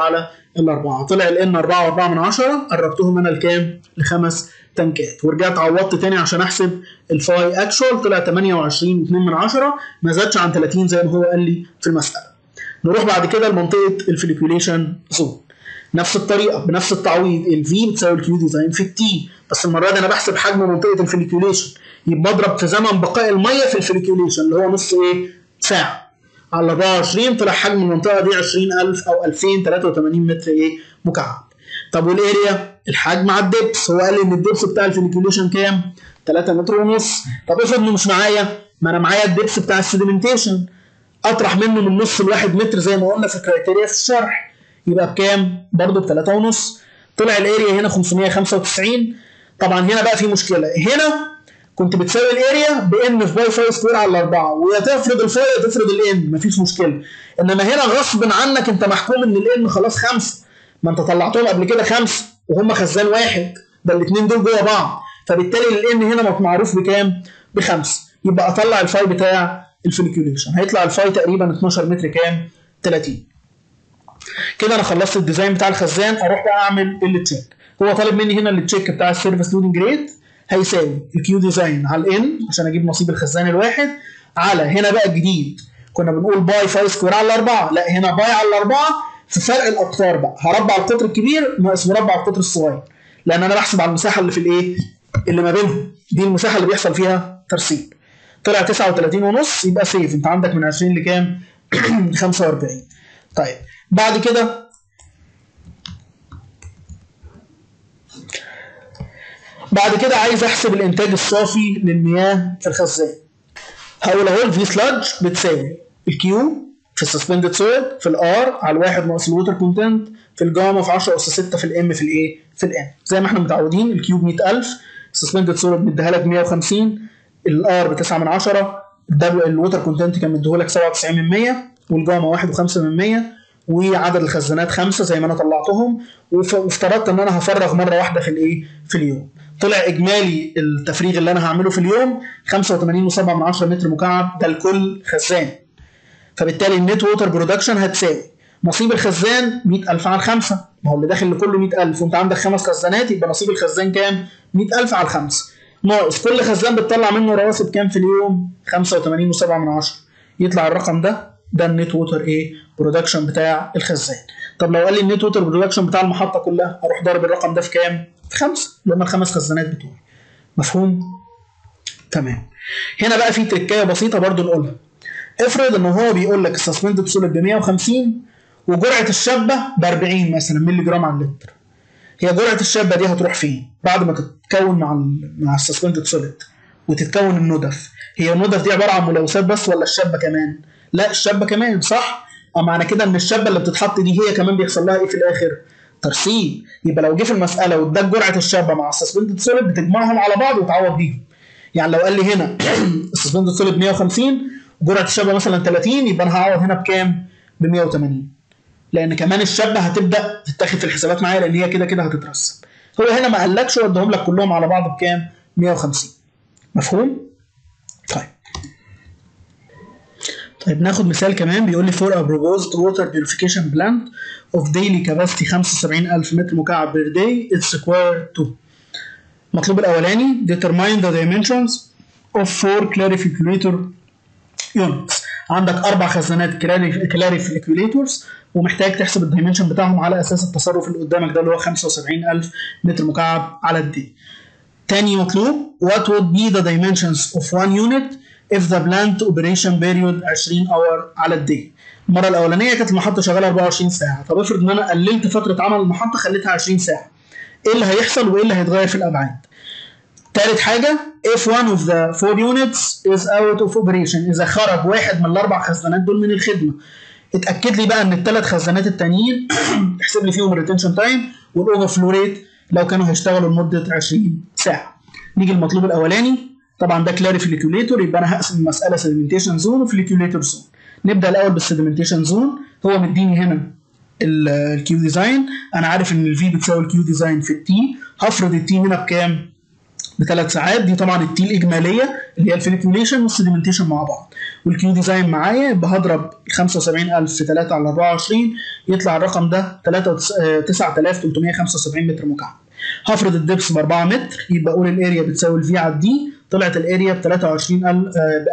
الاربعه طلع الان 4 و4 من 10 قربتهم انا لكام؟ لخمس تنكات ورجعت عوضت تاني عشان احسب الفاي اكشوال طلع 28 2 من 10 ما زادش عن 30 زي ما هو قال لي في المساله نروح بعد كده لمنطقه الفليكيوليشن زون نفس الطريقه بنفس التعويض الفي بتساوي الكيو ديزاين في التي بس المره دي انا بحسب حجم منطقه الفليكيوليشن يبقى بضرب في زمن بقاء الميه في الفليكيوليشن اللي هو نص ايه ساعه على 24 طلع حجم المنطقه دي 20000 او 2083 متر ايه مكعب طب والاريا الحجم على الدبس هو قال لي ان الدبس بتاع الفليكيوليشن كام 3 متر ونص طب افرض انه مش معايا ما انا معايا الدبس بتاع السيديمنتيشن اطرح منه من نص لواحد متر زي ما قلنا في الكرايتيريا في الشرح يبقى بكام؟ برضه ب 3 ونص طلع الاريا هنا 595 طبعا هنا بقى في مشكله هنا كنت بتساوي الاريا بان في باي فاي سكوير على 4 ويا تفرض الفاي يا تفرض الان مفيش مشكله انما هنا غصب عنك انت محكوم ان الان خلاص خمسه ما انت طلعتهم قبل كده خمسه وهم خزان واحد ده الاثنين دول جوه بعض فبالتالي الان هنا معروف بكام؟ بخمسه يبقى اطلع الفاي بتاع الفليكيوليشن هيطلع الفاي تقريبا 12 متر كام؟ 30 كده انا خلصت الديزاين بتاع الخزان اروح بقى اعمل التشيك هو طالب مني هنا التشيك بتاع السيرفيس لودنج ريت هيساوي الكيو ديزاين على الان عشان اجيب نصيب الخزان الواحد على هنا بقى الجديد كنا بنقول باي فاي سكوير على الاربعه لا هنا باي على الاربعه في فرق الاقطار بقى هربع القطر الكبير ناقص مربع القطر الصغير لان انا بحسب على المساحه اللي في الايه اللي ما بينهم دي المساحه اللي بيحصل فيها ترسيب طلع 39 ونص يبقى سيف انت عندك من 20 لكام 45 طيب بعد كده بعد كده عايز احسب الانتاج الصافي للمياه في الخزان هقول اهو الفي سلاج بتساوي الكيو في السسبندد سويل في الار على الواحد ناقص الووتر كونتنت في الجاما في 10 اس 6 في الام في الايه في الان زي ما احنا متعودين الكيو ب 100000 السسبندد سويل مديها لك 150 الار ب 9 من 10 الدبليو الووتر كونتنت كان مديهولك 97 من 100 والجاما 1.5 من 100 وعدد الخزانات خمسه زي ما انا طلعتهم وافترضت ان انا هفرغ مره واحده في الايه في اليوم طلع اجمالي التفريغ اللي انا هعمله في اليوم 85.7 من 10 متر مكعب ده لكل خزان فبالتالي النت ووتر برودكشن هتساوي نصيب الخزان 100000 على 5 ما هو اللي داخل لكله 100000 وانت عندك خمس خزانات يبقى نصيب الخزان كام 100000 على 5 ناقص كل خزان بتطلع منه رواسب كام في اليوم 85.7 من 10 يطلع الرقم ده ده النت ووتر ايه برودكشن بتاع الخزان طب لو قال لي النت ووتر برودكشن بتاع المحطه كلها اروح ضارب الرقم ده في كام في خمسه اللي هم الخمس خزانات بتوعي مفهوم تمام هنا بقى في تركايه بسيطه برضو نقولها افرض ان هو بيقول لك السسبندد سوليد ب 150 وجرعه الشابه ب 40 مثلا مللي جرام على اللتر هي جرعه الشابه دي هتروح فين بعد ما تتكون مع ال مع السسبندد سوليد وتتكون الندف هي الندف دي عباره عن ملوثات بس ولا الشابه كمان لا الشابه كمان صح اه معنى كده ان الشابه اللي بتتحط دي هي كمان بيحصل لها ايه في الاخر ترسيب يبقى لو جه في المساله واداك جرعه الشابه مع السسبندد سوليد بتجمعهم على بعض وتعوض بيهم يعني لو قال لي هنا السسبندد سوليد 150 وجرعه الشابه مثلا 30 يبقى انا هعوض هنا بكام ب 180 لان كمان الشابه هتبدا تتاخد في الحسابات معايا لان هي كده كده هتترسب هو هنا ما قالكش ودهم لك كلهم على بعض بكام 150 مفهوم طيب طيب ناخد مثال كمان بيقول لي for a proposed water purification plant of daily capacity 75000 متر مكعب per day it's required to المطلوب الأولاني determine the dimensions of four clarificator units عندك أربع خزانات clarificators ومحتاج تحسب الدايمنشن بتاعهم على أساس التصرف اللي قدامك ده اللي هو 75000 متر مكعب على الدي. تاني مطلوب what would be the dimensions of one unit if the plant operation period 20 اور على الدي المره الاولانيه كانت المحطه شغاله 24 ساعه طب افرض ان انا قللت فتره عمل المحطه خليتها 20 ساعه ايه اللي هيحصل وايه اللي هيتغير في الابعاد تالت حاجة if one of the four units is out of operation إذا خرج واحد من الأربع خزانات دول من الخدمة اتأكد لي بقى إن الثلاث خزانات التانيين احسب لي فيهم الريتنشن تايم والأوفر فلو ريت لو كانوا هيشتغلوا لمدة 20 ساعة. نيجي المطلوب الأولاني طبعا ده كلاريفيكيوليتور يبقى انا هقسم المساله سيدمنتيشن زون وفليكيوليتور زون نبدا الاول بالسيدمنتيشن زون هو مديني هنا الكيو ديزاين انا عارف ان الفي بتساوي الكيو ديزاين في التي هفرض التي هنا بكام بثلاث ساعات دي طبعا التي الاجماليه اللي هي الفليكيوليشن والسيديمنتيشن مع بعض والكيو ديزاين معايا يبقى هضرب 75000 في 3 على 24 يطلع الرقم ده 9375 متر مكعب هفرض الدبس ب 4 متر يبقى اقول الاريا بتساوي الفي على الدي طلعت الاريا ب 23 ب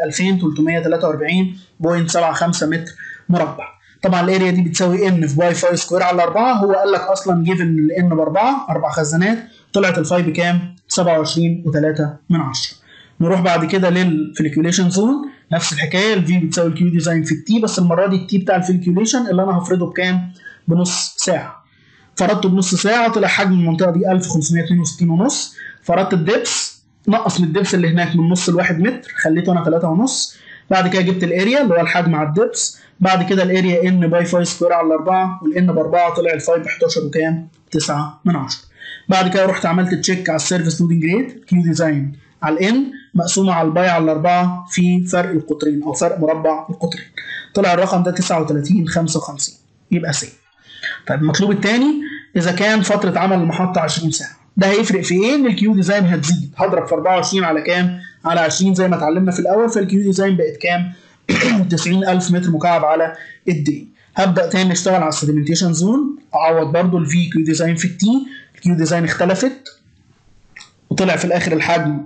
2343.75 متر مربع طبعا الاريا دي بتساوي ان في باي فاي سكوير على 4 هو قال لك اصلا جيفن الان ب 4 اربع خزانات طلعت الفاي بكام؟ 27 و3 من 10 نروح بعد كده للفليكيوليشن زون نفس الحكايه الفي بتساوي الكيو ديزاين في التي بس المره دي التي بتاع الفليكيوليشن اللي انا هفرضه بكام؟ بنص ساعه فرضته بنص ساعه طلع حجم المنطقه دي 1562 ونص فرضت الدبس نقص من الدبس اللي هناك من نص لواحد متر خليته انا 3 ونص بعد كده جبت الاريا اللي هو الحجم على الدبس بعد كده الاريا ان باي فاي سكوير على 4 والان ب 4 طلع الفاي ب 11 وكام؟ 9 من 10 بعد كده رحت عملت تشيك على السيرفيس لودنج ريت كيو ديزاين على الان مقسومه على الباي على 4 في فرق القطرين او فرق مربع القطرين طلع الرقم ده 39 55 يبقى سي طيب المطلوب الثاني اذا كان فتره عمل المحطه 20 ساعه ده هيفرق في ايه ان الكيو ديزاين هتزيد هضرب في 24 على كام على 20 زي ما اتعلمنا في الاول فالكيو ديزاين بقت كام 90000 متر مكعب على الدي هبدا تاني اشتغل على السيديمنتيشن زون اعوض برضو الفي كيو ديزاين في التي الكيو ديزاين اختلفت وطلع في الاخر الحجم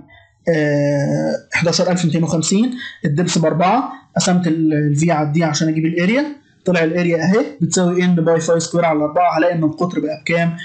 آه 11250 الدبس باربعه قسمت الفي على الدي عشان اجيب الاريا طلع الاريا اهي بتساوي ان باي 5 سكوير على 4 هلاقي ان القطر بقى بكام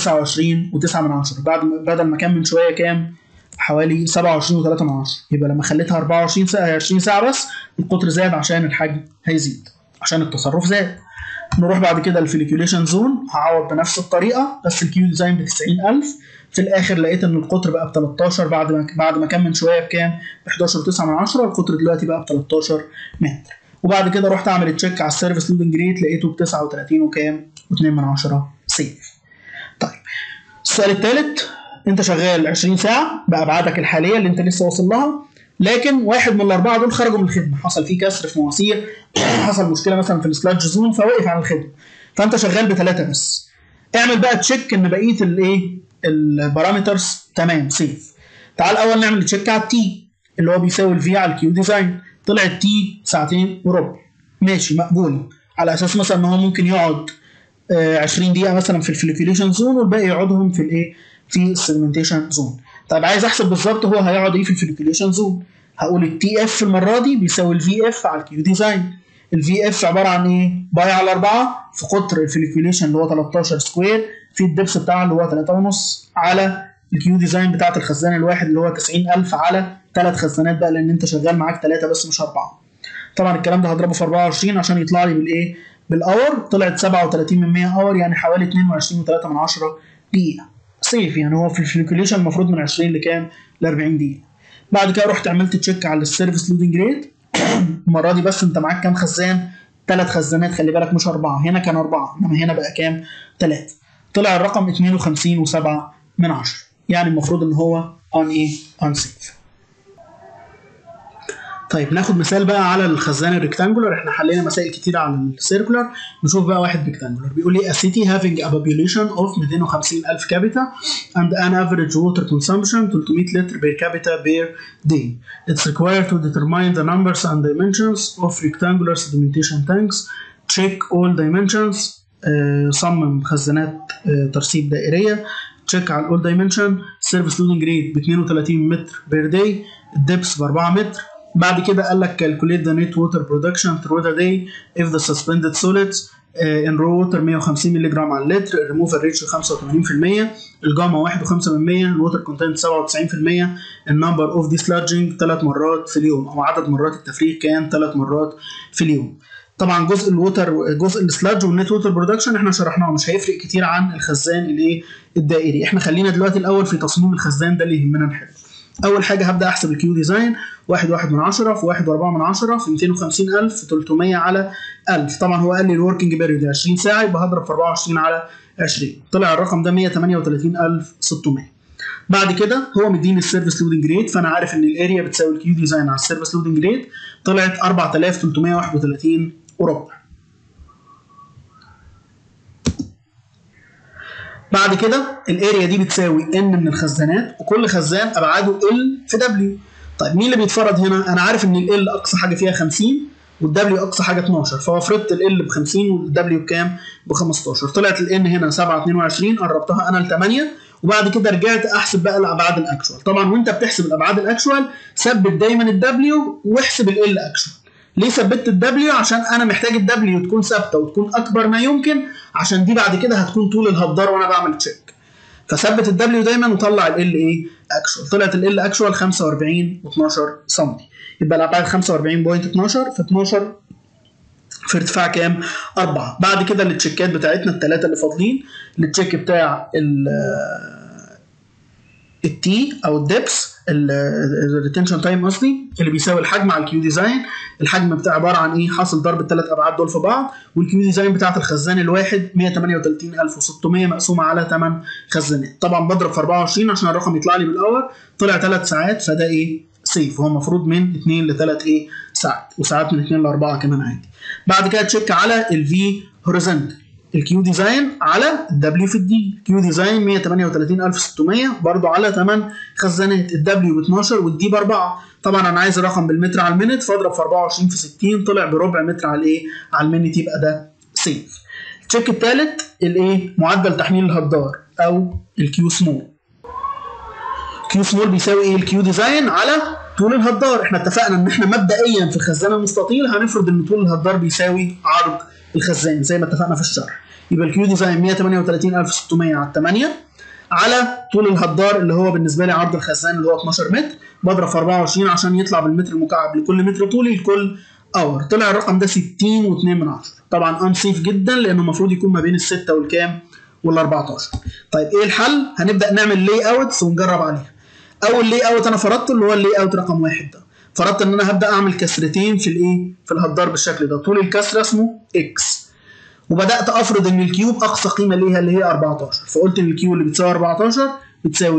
29 و9 من 10 بعد بدل ما كان من شويه كام حوالي 27 و3 من 10 يبقى لما خليتها 24 ساعه 20 ساعه بس القطر زاد عشان الحجم هيزيد عشان التصرف زاد نروح بعد كده الفليكيوليشن زون هعوض بنفس الطريقه بس الكيو ديزاين ب 90000 في الاخر لقيت ان القطر بقى ب 13 بعد ما بعد ما كان من شويه بكام؟ ب 11 و9 من 10 القطر دلوقتي بقى ب 13 متر وبعد كده رحت اعمل تشيك على السيرفيس لودنج ريت لقيته ب 39 وكام؟ و2 من 10 سيف. طيب السؤال الثالث انت شغال 20 ساعه بابعادك الحاليه اللي انت لسه واصل لها لكن واحد من الاربعه دول خرجوا من الخدمه حصل فيه كسر في مواسير حصل مشكله مثلا في السلاج زون فوقف عن الخدمه فانت شغال بثلاثه بس اعمل بقى تشيك ان بقيه الايه البارامترز تمام سيف تعال اول نعمل تشيك على التي اللي هو بيساوي الفي على الكيو ديزاين طلع التي ساعتين وربع ماشي مقبول على اساس مثلا ان هو ممكن يقعد آه 20 دقيقه مثلا في الفليكيوليشن زون والباقي يقعدهم في الايه في السيجمنتيشن زون طيب عايز احسب بالظبط هو هيقعد ايه في الفليكيوليشن زون هقول التي اف المره دي بيساوي الفي اف على الكيو ديزاين الفي اف عباره عن ايه باي على 4 في قطر الفليكيوليشن اللي هو 13 سكوير في الدبس بتاعه اللي هو 3 ونص على الكيو ديزاين بتاعت الخزان الواحد اللي هو 90000 على ثلاث خزانات بقى لان انت شغال معاك ثلاثه بس مش اربعه طبعا الكلام ده هضربه في 24 عشان يطلع لي بالايه بالاور طلعت 37 من 100 اور يعني حوالي 22 و3 من 10 دقيقه سيف يعني هو في الفليكيوليشن المفروض من 20 لكام ل 40 دقيقه بعد كده رحت عملت تشيك على السيرفيس لودنج ريت المره دي بس انت معاك كام خزان ثلاث خزانات خلي بالك مش اربعه هنا كان اربعه انما هنا بقى كام ثلاثه طلع الرقم 52 و7 من 10 يعني المفروض ان هو اون ايه اون سيف طيب ناخد مثال بقى على الخزان الريكتانجولار احنا حلينا مسائل كتير على السيركولار نشوف بقى واحد ريكتانجولار بيقول لي a city having a population of 250 ألف capita and an average water consumption 300 لتر per capita per day it's required to determine the numbers and dimensions of rectangular sedimentation tanks check all dimensions آه، صمم خزانات آه، ترسيب دائريه تشيك على الاول دايمنشن سيرفيس لودنج ريت ب 32 متر بير داي الدبس ب 4 متر بعد كده قال لك calculate the net water production through the day if the suspended solids uh, in raw water 150 مللي جرام على اللتر الريموفال ريتشو 85% الجاما 1.5% الووتر كونتنت 97% النمبر اوف دي سلاجنج 3 مرات في اليوم او عدد مرات التفريغ كان 3 مرات في اليوم طبعا جزء الووتر جزء السلاج والنت ووتر برودكشن احنا شرحناه مش هيفرق كتير عن الخزان الايه الدائري احنا خلينا دلوقتي الاول في تصميم الخزان ده اللي يهمنا نحله اول حاجه هبدا احسب الكيو ديزاين 1 1 من 10 في 1 4 من 10 في 250000 في 300 على 1000 طبعا هو قال لي الوركينج بيريود 20 ساعه يبقى هضرب في 24 على 20 طلع الرقم ده 138600 بعد كده هو مديني السيرفيس لودنج ريت فانا عارف ان الاريا بتساوي الكيو ديزاين على السيرفيس لودنج ريت طلعت 4331 وربع بعد كده الاريا دي بتساوي ان من الخزانات وكل خزان ابعاده ال في دبليو طيب مين اللي بيتفرض هنا انا عارف ان ال اقصى حاجه فيها 50 والدبليو اقصى حاجه 12 فهو فرضت ال ب 50 والدبليو بكام ب 15 طلعت الان هنا 7 22 قربتها انا ل 8 وبعد كده رجعت احسب بقى الابعاد الاكشوال طبعا وانت بتحسب الابعاد الاكشوال ثبت دايما الدبليو واحسب ال اكشوال ليه ثبتت الدبليو عشان انا محتاج الدبليو تكون ثابته وتكون اكبر ما يمكن عشان دي بعد كده هتكون طول الهدار وانا بعمل تشيك فثبت الدبليو دايما وطلع ال ايه اكشوال طلعت ال اكشوال 45 و12 سم يبقى الابعاد 45.12 في 12 في ارتفاع كام؟ 4 بعد كده التشيكات بتاعتنا الثلاثه اللي فاضلين التشيك بتاع التي او الدبس الريتنشن تايم قصدي اللي بيساوي الحجم على الكيو ديزاين الحجم بتاع عباره عن ايه حاصل ضرب الثلاث ابعاد دول في بعض والكيو ديزاين بتاعت الخزان الواحد 138600 مقسومه على 8 خزانات طبعا بضرب في 24 عشان الرقم يطلع لي بالاور طلع 3 ساعات فده ايه سيف هو المفروض من 2 ل 3 ايه ساعات وساعات من 2 ل 4 كمان عادي بعد كده تشيك على الفي هوريزونتال الكيو ديزاين على الدبليو في الدي كيو ديزاين 138600 برضو على 8 خزانات الدبليو ب 12 والدي ب 4 طبعا انا عايز الرقم بالمتر على المينت فاضرب في 24 في 60 طلع بربع متر على الايه على المينت يبقى ده سيف التشيك الثالث الايه معدل تحميل الهدار او الكيو سمول كيو سمول بيساوي ايه الكيو ديزاين على طول الهدار احنا اتفقنا ان احنا مبدئيا في الخزان المستطيل هنفرض ان طول الهدار بيساوي عرض الخزان زي ما اتفقنا في الشرح يبقى الكيو ديزاين 138600 على 8 على طول الهدار اللي هو بالنسبه لي عرض الخزان اللي هو 12 متر بضرب في 24 عشان يطلع بالمتر المكعب لكل متر طولي لكل اور طلع الرقم ده 60 و2 من 10 طبعا انسيف جدا لانه المفروض يكون ما بين الستة والكام وال 14 طيب ايه الحل هنبدا نعمل لي اوتس ونجرب عليها اول لي اوت انا فرضته اللي هو اللي اوت رقم واحد ده فرضت ان انا هبدا اعمل كسرتين في الايه في الهدار بالشكل ده طول الكسره اسمه اكس وبدات افرض ان الكيوب اقصى قيمه ليها اللي هي 14 فقلت ان الكيو اللي بتساوي 14 بتساوي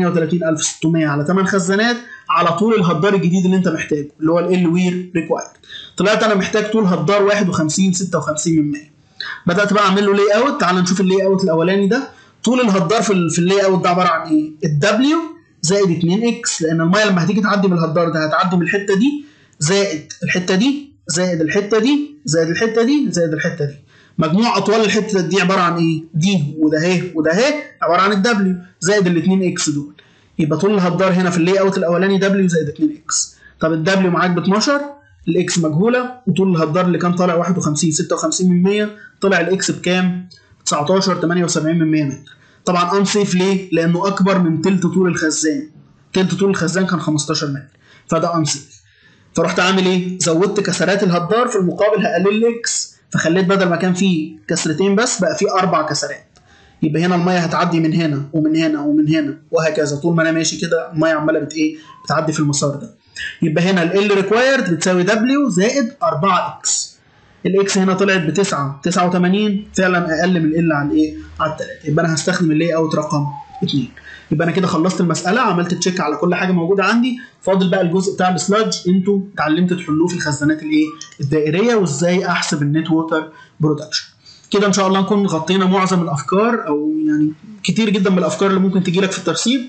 138600 على 8 خزانات على طول الهدار الجديد اللي انت محتاجه اللي هو ال وير ريكوايرد طلعت انا محتاج طول هدار 51 56 من 100 بدات بقى اعمل له لي اوت تعال نشوف اللي اوت الاولاني ده طول الهدار في في اللي اوت ده عباره عن ايه الدبليو زائد 2 اكس لان الميه لما هتيجي تعدي من الهدار ده هتعدي من الحته دي زائد الحته دي زائد الحته دي زائد الحته دي زائد الحته دي مجموع اطوال الحته دي عباره عن ايه دي وده اهي وده اهي عباره عن الدبليو زائد الاثنين اكس دول يبقى طول الهدار هنا في اللي اوت الاولاني دبليو زائد 2 اكس طب الدبليو معاك ب 12 الاكس مجهوله وطول الهدار اللي كان طالع 51 56 من 100 طلع الاكس بكام 19 78 من 100 متر طبعا انسيف ليه لانه اكبر من تلت طول الخزان تلت طول الخزان كان 15 متر فده انسيف فرحت عامل ايه زودت كسرات الهدار في المقابل هقلل الاكس فخليت بدل ما كان فيه كسرتين بس بقى فيه اربع كسرات يبقى هنا الميه هتعدي من هنا ومن هنا ومن هنا وهكذا طول ما انا ماشي كده الميه عماله بت ايه بتعدي في المسار ده يبقى هنا ال ريكوايرد بتساوي دبليو زائد 4 اكس الاكس هنا طلعت ب 9 89 فعلا اقل من ال على الايه على 3 يبقى انا هستخدم الاي اوت رقم 2 يبقى انا كده خلصت المساله عملت تشيك على كل حاجه موجوده عندي فاضل بقى الجزء بتاع السلاج انتوا اتعلمتوا تحلوه في الخزانات الايه الدائريه وازاي احسب النت ووتر برودكشن كده ان شاء الله نكون غطينا معظم الافكار او يعني كتير جدا من الافكار اللي ممكن تجي لك في الترسيب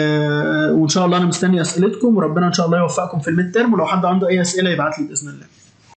آه وان شاء الله انا مستني اسئلتكم وربنا ان شاء الله يوفقكم في الميد ترم ولو حد عنده اي اسئله يبعت لي باذن الله